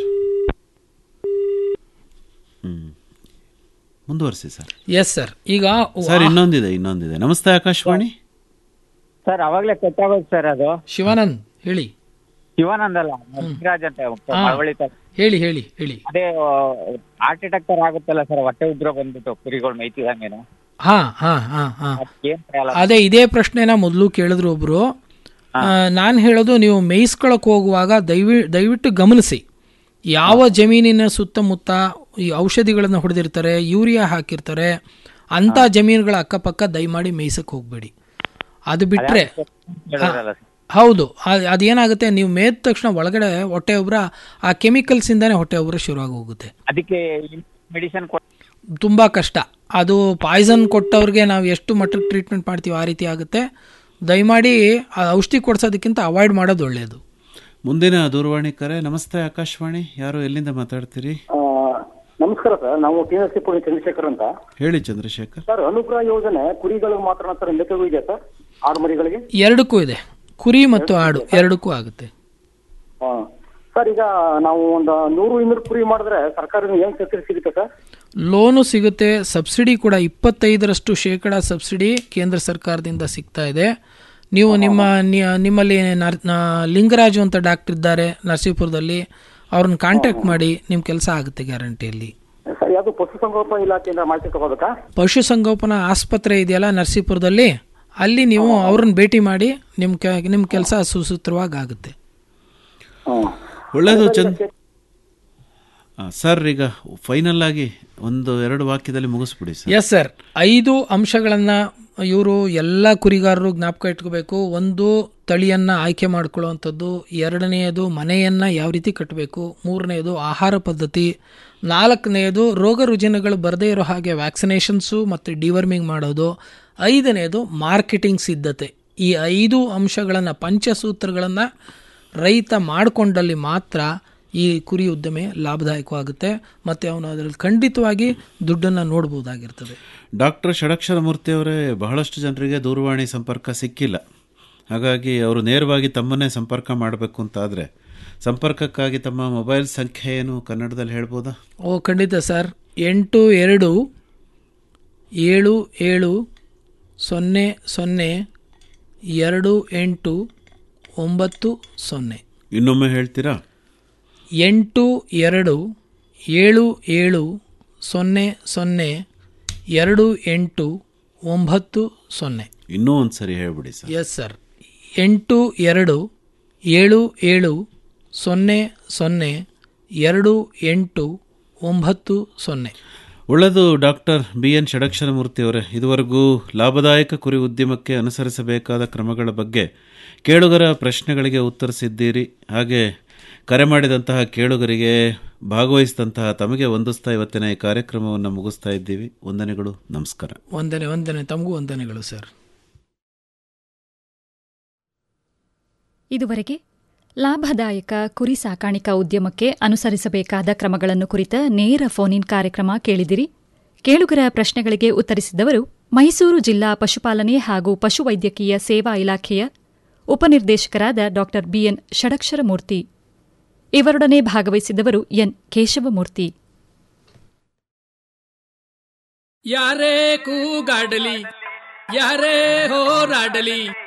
Speaker 5: ಹ್ಮ್ ಮುಂದುವರಿಸಿ ಸರ್
Speaker 6: ಎಸ್ ಸರ್ ಈಗ
Speaker 5: ಸರ್ ಇನ್ನೊಂದಿದೆ ಇನ್ನೊಂದಿದೆ ನಮಸ್ತೆ ಆಕಾಶವಾಣಿ
Speaker 15: ಸರ್ ಅವಾಗ್ಲೇ ಕಟ್ಟಾಗೋದು ಸರ್ ಅದು
Speaker 6: ಶಿವಾನಂದ್ ಹೇಳಿ
Speaker 15: ಶಿವಾನಂದ್ ಅಲ್ಲ ನರಸಿಂಹರಾಜ್ ಅಂತ
Speaker 6: ಹಾ.
Speaker 15: ಮಳವಳ್ಳಿ ತರ
Speaker 6: ಹೇಳಿ ಹೇಳಿ ಹೇಳಿ
Speaker 15: ಅದೇ ಹಾರ್ಟ್ ಅಟ್ಯಾಕ್ ತರ ಆಗುತ್ತಲ್ಲ ಸರ್ ಹೊಟ್ಟೆ ಉದ್ರ ಬಂದ್ಬಿಟ್ಟು ಕುರಿಗಳು ಮೇಯ್ತಿದಂಗೇನು
Speaker 6: ಹಾ ಹಾ ಹಾ ಹಾ
Speaker 15: ಏನ್ ಮಾಡಲ್ಲ
Speaker 6: ಅದೇ ಇದೇ ಪ್ರಶ್ನೆನ ಮೊದಲು ಕೇಳಿದ್ರು ಒಬ್ರು ನಾನು ಹೇಳೋದು ನೀವು ಮೇಯಿಸ್ಕೊಳಕ್ ಹೋಗುವಾಗ ದಯವಿ ದಯವಿಟ್ಟು ಗಮನಿಸಿ ಯಾವ ಜಮೀನಿನ ಸುತ್ತಮುತ್ತ ಈ ಔಷಧಿಗಳನ್ನು ಹೊಡೆದಿರ್ತಾರೆ ಯೂರಿಯಾ ಹಾಕಿರ್ತಾರೆ ಅಂಥ ಜಮೀನುಗಳ ಅಕ್ಕಪಕ್ಕ ದಯಮಾಡಿ ಮೇಯ್ಸಕ್ಕೆ ಹೋಗಬೇಡಿ ಅದು ಬಿಟ್ಟರೆ
Speaker 15: ಹೇಳಿದ್ರಲ್ಲ ಸರ್
Speaker 6: ಹೌದು ಅದ್- ಅದೇನಾಗುತ್ತೆ ನೀವು ಮೇದ ತಕ್ಷಣ ಒಳಗಡೆ ಹೊಟ್ಟೆ ಉಬ್ರ ಆ ಕೆಮಿಕಲ್ಸ್ ಇಂದಾನೆ ಹೊಟ್ಟೆ ಉಬ್ರ ಶುರುವಾಗಿ ಹೋಗುತ್ತೆ
Speaker 15: ಅದಕ್ಕೆ ಮೆಡಿಸಿನ್
Speaker 6: ತುಂಬ ಕಷ್ಟ ಅದು ಪಾಯ್ಸನ್ ಕೊಟ್ಟವ್ರಿಗೆ ನಾವು ಎಷ್ಟು ಮಟ್ಟಕ್ಕೆ ಟ್ರೀಟ್ಮೆಂಟ್ ಮಾಡ್ತೀವಿ ಆ ರೀತಿ ಆಗುತ್ತೆ ದಯಮಾಡಿ ಆ ಔಷಧಿ ಕೊಡ್ಸೋದಕ್ಕಿಂತ ಅವಾಯ್ಡ್ ಮಾಡೋದು ಒಳ್ಳೆಯದು
Speaker 5: ಮುಂದಿನ ದೂರವಾಣಿ ಕರೆ ನಮಸ್ತೆ ಆಕಾಶವಾಣಿ ಯಾರು ಎಲ್ಲಿಂದ ಮಾತಾಡ್ತೀರಿ
Speaker 18: ಆ, ನಮಸ್ಕಾರ ಸರ್ ನಾವು ಟಿ ಎಸ್ ಪುಣೆ ಚಂದ್ರಶೇಖರ್ ಅಂತ
Speaker 5: ಹೇಳಿ ಚಂದ್ರಶೇಖರ್
Speaker 18: ಸರ್ ಅನುಗ್ರಹ ಯೋಜನೆ ಕುರಿಗಳು ಮಾತ್ರ ಸರ್ ಮೆತ್ತಗೂ ಇದೆ ಸರ್ ಆಡು ಮರಿಗಳಿಗೆ
Speaker 6: ಎರಡಕ್ಕೂ ಇದೆ ಕುರಿ ಮತ್ತು ಆಡು ಎರಡಕ್ಕೂ ಆಗುತ್ತೆ
Speaker 18: ಆ, ಸರ್ ಈಗ ನಾವು ಒಂದು ನೂರು ಇನ್ನೂರು ಕುರಿ ಮಾಡಿದ್ರೆ ಸರ್ಕಾರದಿಂದ ಏನ್ ಸಬ್ಸಿಡಿ ಸಿಗುತ್ತೆ ಸರ್
Speaker 6: ಲೋನು ಸಿಗುತ್ತೆ ಸಬ್ಸಿಡಿ ಕೂಡ ಇಪ್ಪತ್ತೈದರಷ್ಟು ಶೇಕಡ ಸಬ್ಸಿಡಿ ಕೇಂದ್ರ ಸರ್ಕಾರದಿಂದ ಸಿಗ್ತಾ ಇದೆ ನೀವು ನಿಮ್ಮ ನಿ- ನಿಮ್ಮಲ್ಲಿ ನರ್ ನ- ಲಿಂಗರಾಜು ಅಂತ ಡಾಕ್ಟರ್ ಇದ್ದಾರೆ ನರಸೀಪುರದಲ್ಲಿ ಅವ್ರನ್ನ ಕಾಂಟ್ಯಾಕ್ಟ್ ಮಾಡಿ ನಿಮ್ಮ ಕೆಲಸ ಆಗುತ್ತೆ ಗ್ಯಾರಂಟಿಯಲ್ಲಿ
Speaker 18: ಸರ್ ಯಾವುದು ಪಶುಸಂಗೋಪನಾ ಇಲಾಖೆಯಿಂದ ಮಾಹಿತಿ ತಗೋಬೇಕಾ
Speaker 6: ಪಶುಸಂಗೋಪನಾ ಆಸ್ಪತ್ರೆ ಇದೆಯಲ್ಲ ನರಸೀಪುರದಲ್ಲಿ ಅಲ್ಲಿ ನೀವು ಅವ್ರನ್ನ ಭೇಟಿ ಮಾಡಿ ನಿಮ್ಮ ಕೆ ನಿಮ್ಮ ಕೆಲಸ ಸುಸೂತ್ರವಾಗಿ ಆಗುತ್ತೆ
Speaker 5: ಒಳ್ಳೆಯದು ಚಂದ್ ಆ, ಸರ್ ಈಗ ಫೈನಲ್ ಆಗಿ ಒಂದು ಎರಡು ವಾಕ್ಯದಲ್ಲಿ ಮುಗಿಸ್ಬಿಡಿ ಸರ್
Speaker 6: ಎಸ್ ಸರ್ ಐದು ಅಂಶಗಳನ್ನು ಇವರು ಎಲ್ಲ ಕುರಿಗಾರರು ಜ್ಞಾಪಕ ಇಟ್ಕೋಬೇಕು ಒಂದು ತಳಿಯನ್ನು ಆಯ್ಕೆ ಮಾಡ್ಕೊಳ್ಳುವಂಥದ್ದು ಎರಡನೆಯದು ಮನೆಯನ್ನು ಯಾವ ರೀತಿ ಕಟ್ಟಬೇಕು ಮೂರನೆಯದು ಆಹಾರ ಪದ್ಧತಿ ನಾಲ್ಕನೆಯದು ರೋಗ ರುಜಿನಗಳು ಬರದೇ ಇರೋ ಹಾಗೆ ವ್ಯಾಕ್ಸಿನೇಷನ್ಸು ಮತ್ತು ಡಿವರ್ಮಿಂಗ್ ಮಾಡೋದು ಐದನೆಯದು ಮಾರ್ಕೆಟಿಂಗ್ ಸಿದ್ಧತೆ ಈ ಐದು ಅಂಶಗಳನ್ನು ಪಂಚಸೂತ್ರಗಳನ್ನು ರೈತ ಮಾಡಿಕೊಂಡಲ್ಲಿ ಮಾತ್ರ ಈ ಕುರಿ ಉದ್ಯಮೆ ಲಾಭದಾಯಕವಾಗುತ್ತೆ ಮತ್ತು ಅವನು ಅದರಲ್ಲಿ ಖಂಡಿತವಾಗಿ ದುಡ್ಡನ್ನು ನೋಡ್ಬೋದಾಗಿರ್ತದೆ
Speaker 5: ಡಾಕ್ಟರ್ ಷಡಕ್ಷರ ಮೂರ್ತಿಯವರೇ ಬಹಳಷ್ಟು ಜನರಿಗೆ ದೂರವಾಣಿ ಸಂಪರ್ಕ ಸಿಕ್ಕಿಲ್ಲ ಹಾಗಾಗಿ ಅವರು ನೇರವಾಗಿ ತಮ್ಮನ್ನೇ ಸಂಪರ್ಕ ಮಾಡಬೇಕು ಅಂತಾದರೆ ಸಂಪರ್ಕಕ್ಕಾಗಿ ತಮ್ಮ ಮೊಬೈಲ್ ಸಂಖ್ಯೆ ಏನು ಕನ್ನಡದಲ್ಲಿ ಹೇಳ್ಬೋದಾ
Speaker 6: ಓ ಖಂಡಿತ ಸರ್ ಎಂಟು ಎರಡು ಏಳು ಏಳು ಸೊನ್ನೆ ಸೊನ್ನೆ ಎರಡು ಎಂಟು ಒಂಬತ್ತು ಸೊನ್ನೆ
Speaker 5: ಇನ್ನೊಮ್ಮೆ ಹೇಳ್ತೀರಾ
Speaker 6: ಎಂಟು ಎರಡು ಏಳು ಏಳು ಸೊನ್ನೆ ಸೊನ್ನೆ ಎರಡು ಎಂಟು ಒಂಬತ್ತು ಸೊನ್ನೆ
Speaker 5: ಇನ್ನೂ ಒಂದು ಸರಿ ಹೇಳ್ಬಿಡಿ ಸರ್
Speaker 6: ಎಸ್ ಸರ್ ಎಂಟು ಎರಡು ಏಳು ಏಳು ಸೊನ್ನೆ ಸೊನ್ನೆ ಎರಡು ಎಂಟು ಒಂಬತ್ತು ಸೊನ್ನೆ
Speaker 5: ಒಳ್ಳೆಯದು ಡಾಕ್ಟರ್ ಬಿ ಎನ್ ಷಡಕ್ಷರಮೂರ್ತಿಯವರೇ ಇದುವರೆಗೂ ಲಾಭದಾಯಕ ಕುರಿ ಉದ್ಯಮಕ್ಕೆ ಅನುಸರಿಸಬೇಕಾದ ಕ್ರಮಗಳ ಬಗ್ಗೆ ಕೇಳುಗರ ಪ್ರಶ್ನೆಗಳಿಗೆ ಉತ್ತರಿಸಿದ್ದೀರಿ ಹಾಗೆ ಕರೆ ಮಾಡಿದಂತಹ ಕೇಳುಗರಿಗೆ ಭಾಗವಹಿಸಿದಂತಹ ತಮಗೆ ವಂದಿಸ್ತಾ ಇವತ್ತಿನ ಈ ಕಾರ್ಯಕ್ರಮವನ್ನು ಮುಗಿಸ್ತಾ ಇದ್ದೀವಿ ವಂದನೆಗಳು ನಮಸ್ಕಾರ
Speaker 6: ವಂದನೆ ವಂದನೆ ತಮಗೂ ವಂದನೆಗಳು ಸರ್
Speaker 1: ಇದುವರೆಗೆ ಲಾಭದಾಯಕ ಕುರಿ ಸಾಕಾಣಿಕಾ ಉದ್ಯಮಕ್ಕೆ ಅನುಸರಿಸಬೇಕಾದ ಕ್ರಮಗಳನ್ನು ಕುರಿತ ನೇರ ಫೋನ್ ಇನ್ ಕಾರ್ಯಕ್ರಮ ಕೇಳಿದಿರಿ ಕೇಳುಗರ ಪ್ರಶ್ನೆಗಳಿಗೆ ಉತ್ತರಿಸಿದವರು ಮೈಸೂರು ಜಿಲ್ಲಾ ಪಶುಪಾಲನೆ ಹಾಗೂ ಪಶುವೈದ್ಯಕೀಯ ಸೇವಾ ಇಲಾಖೆಯ ಉಪನಿರ್ದೇಶಕರಾದ ಡಾ ಬಿಎನ್ ಷಡಕ್ಷರಮೂರ್ತಿ ಇವರೊಡನೆ ಭಾಗವಹಿಸಿದವರು ಎನ್ ಕೇಶವಮೂರ್ತಿ
Speaker 19: ಯಾರೇ ಕೂಗಾಡಲಿ ಯಾರೇ ಹೋರಾಡಲಿ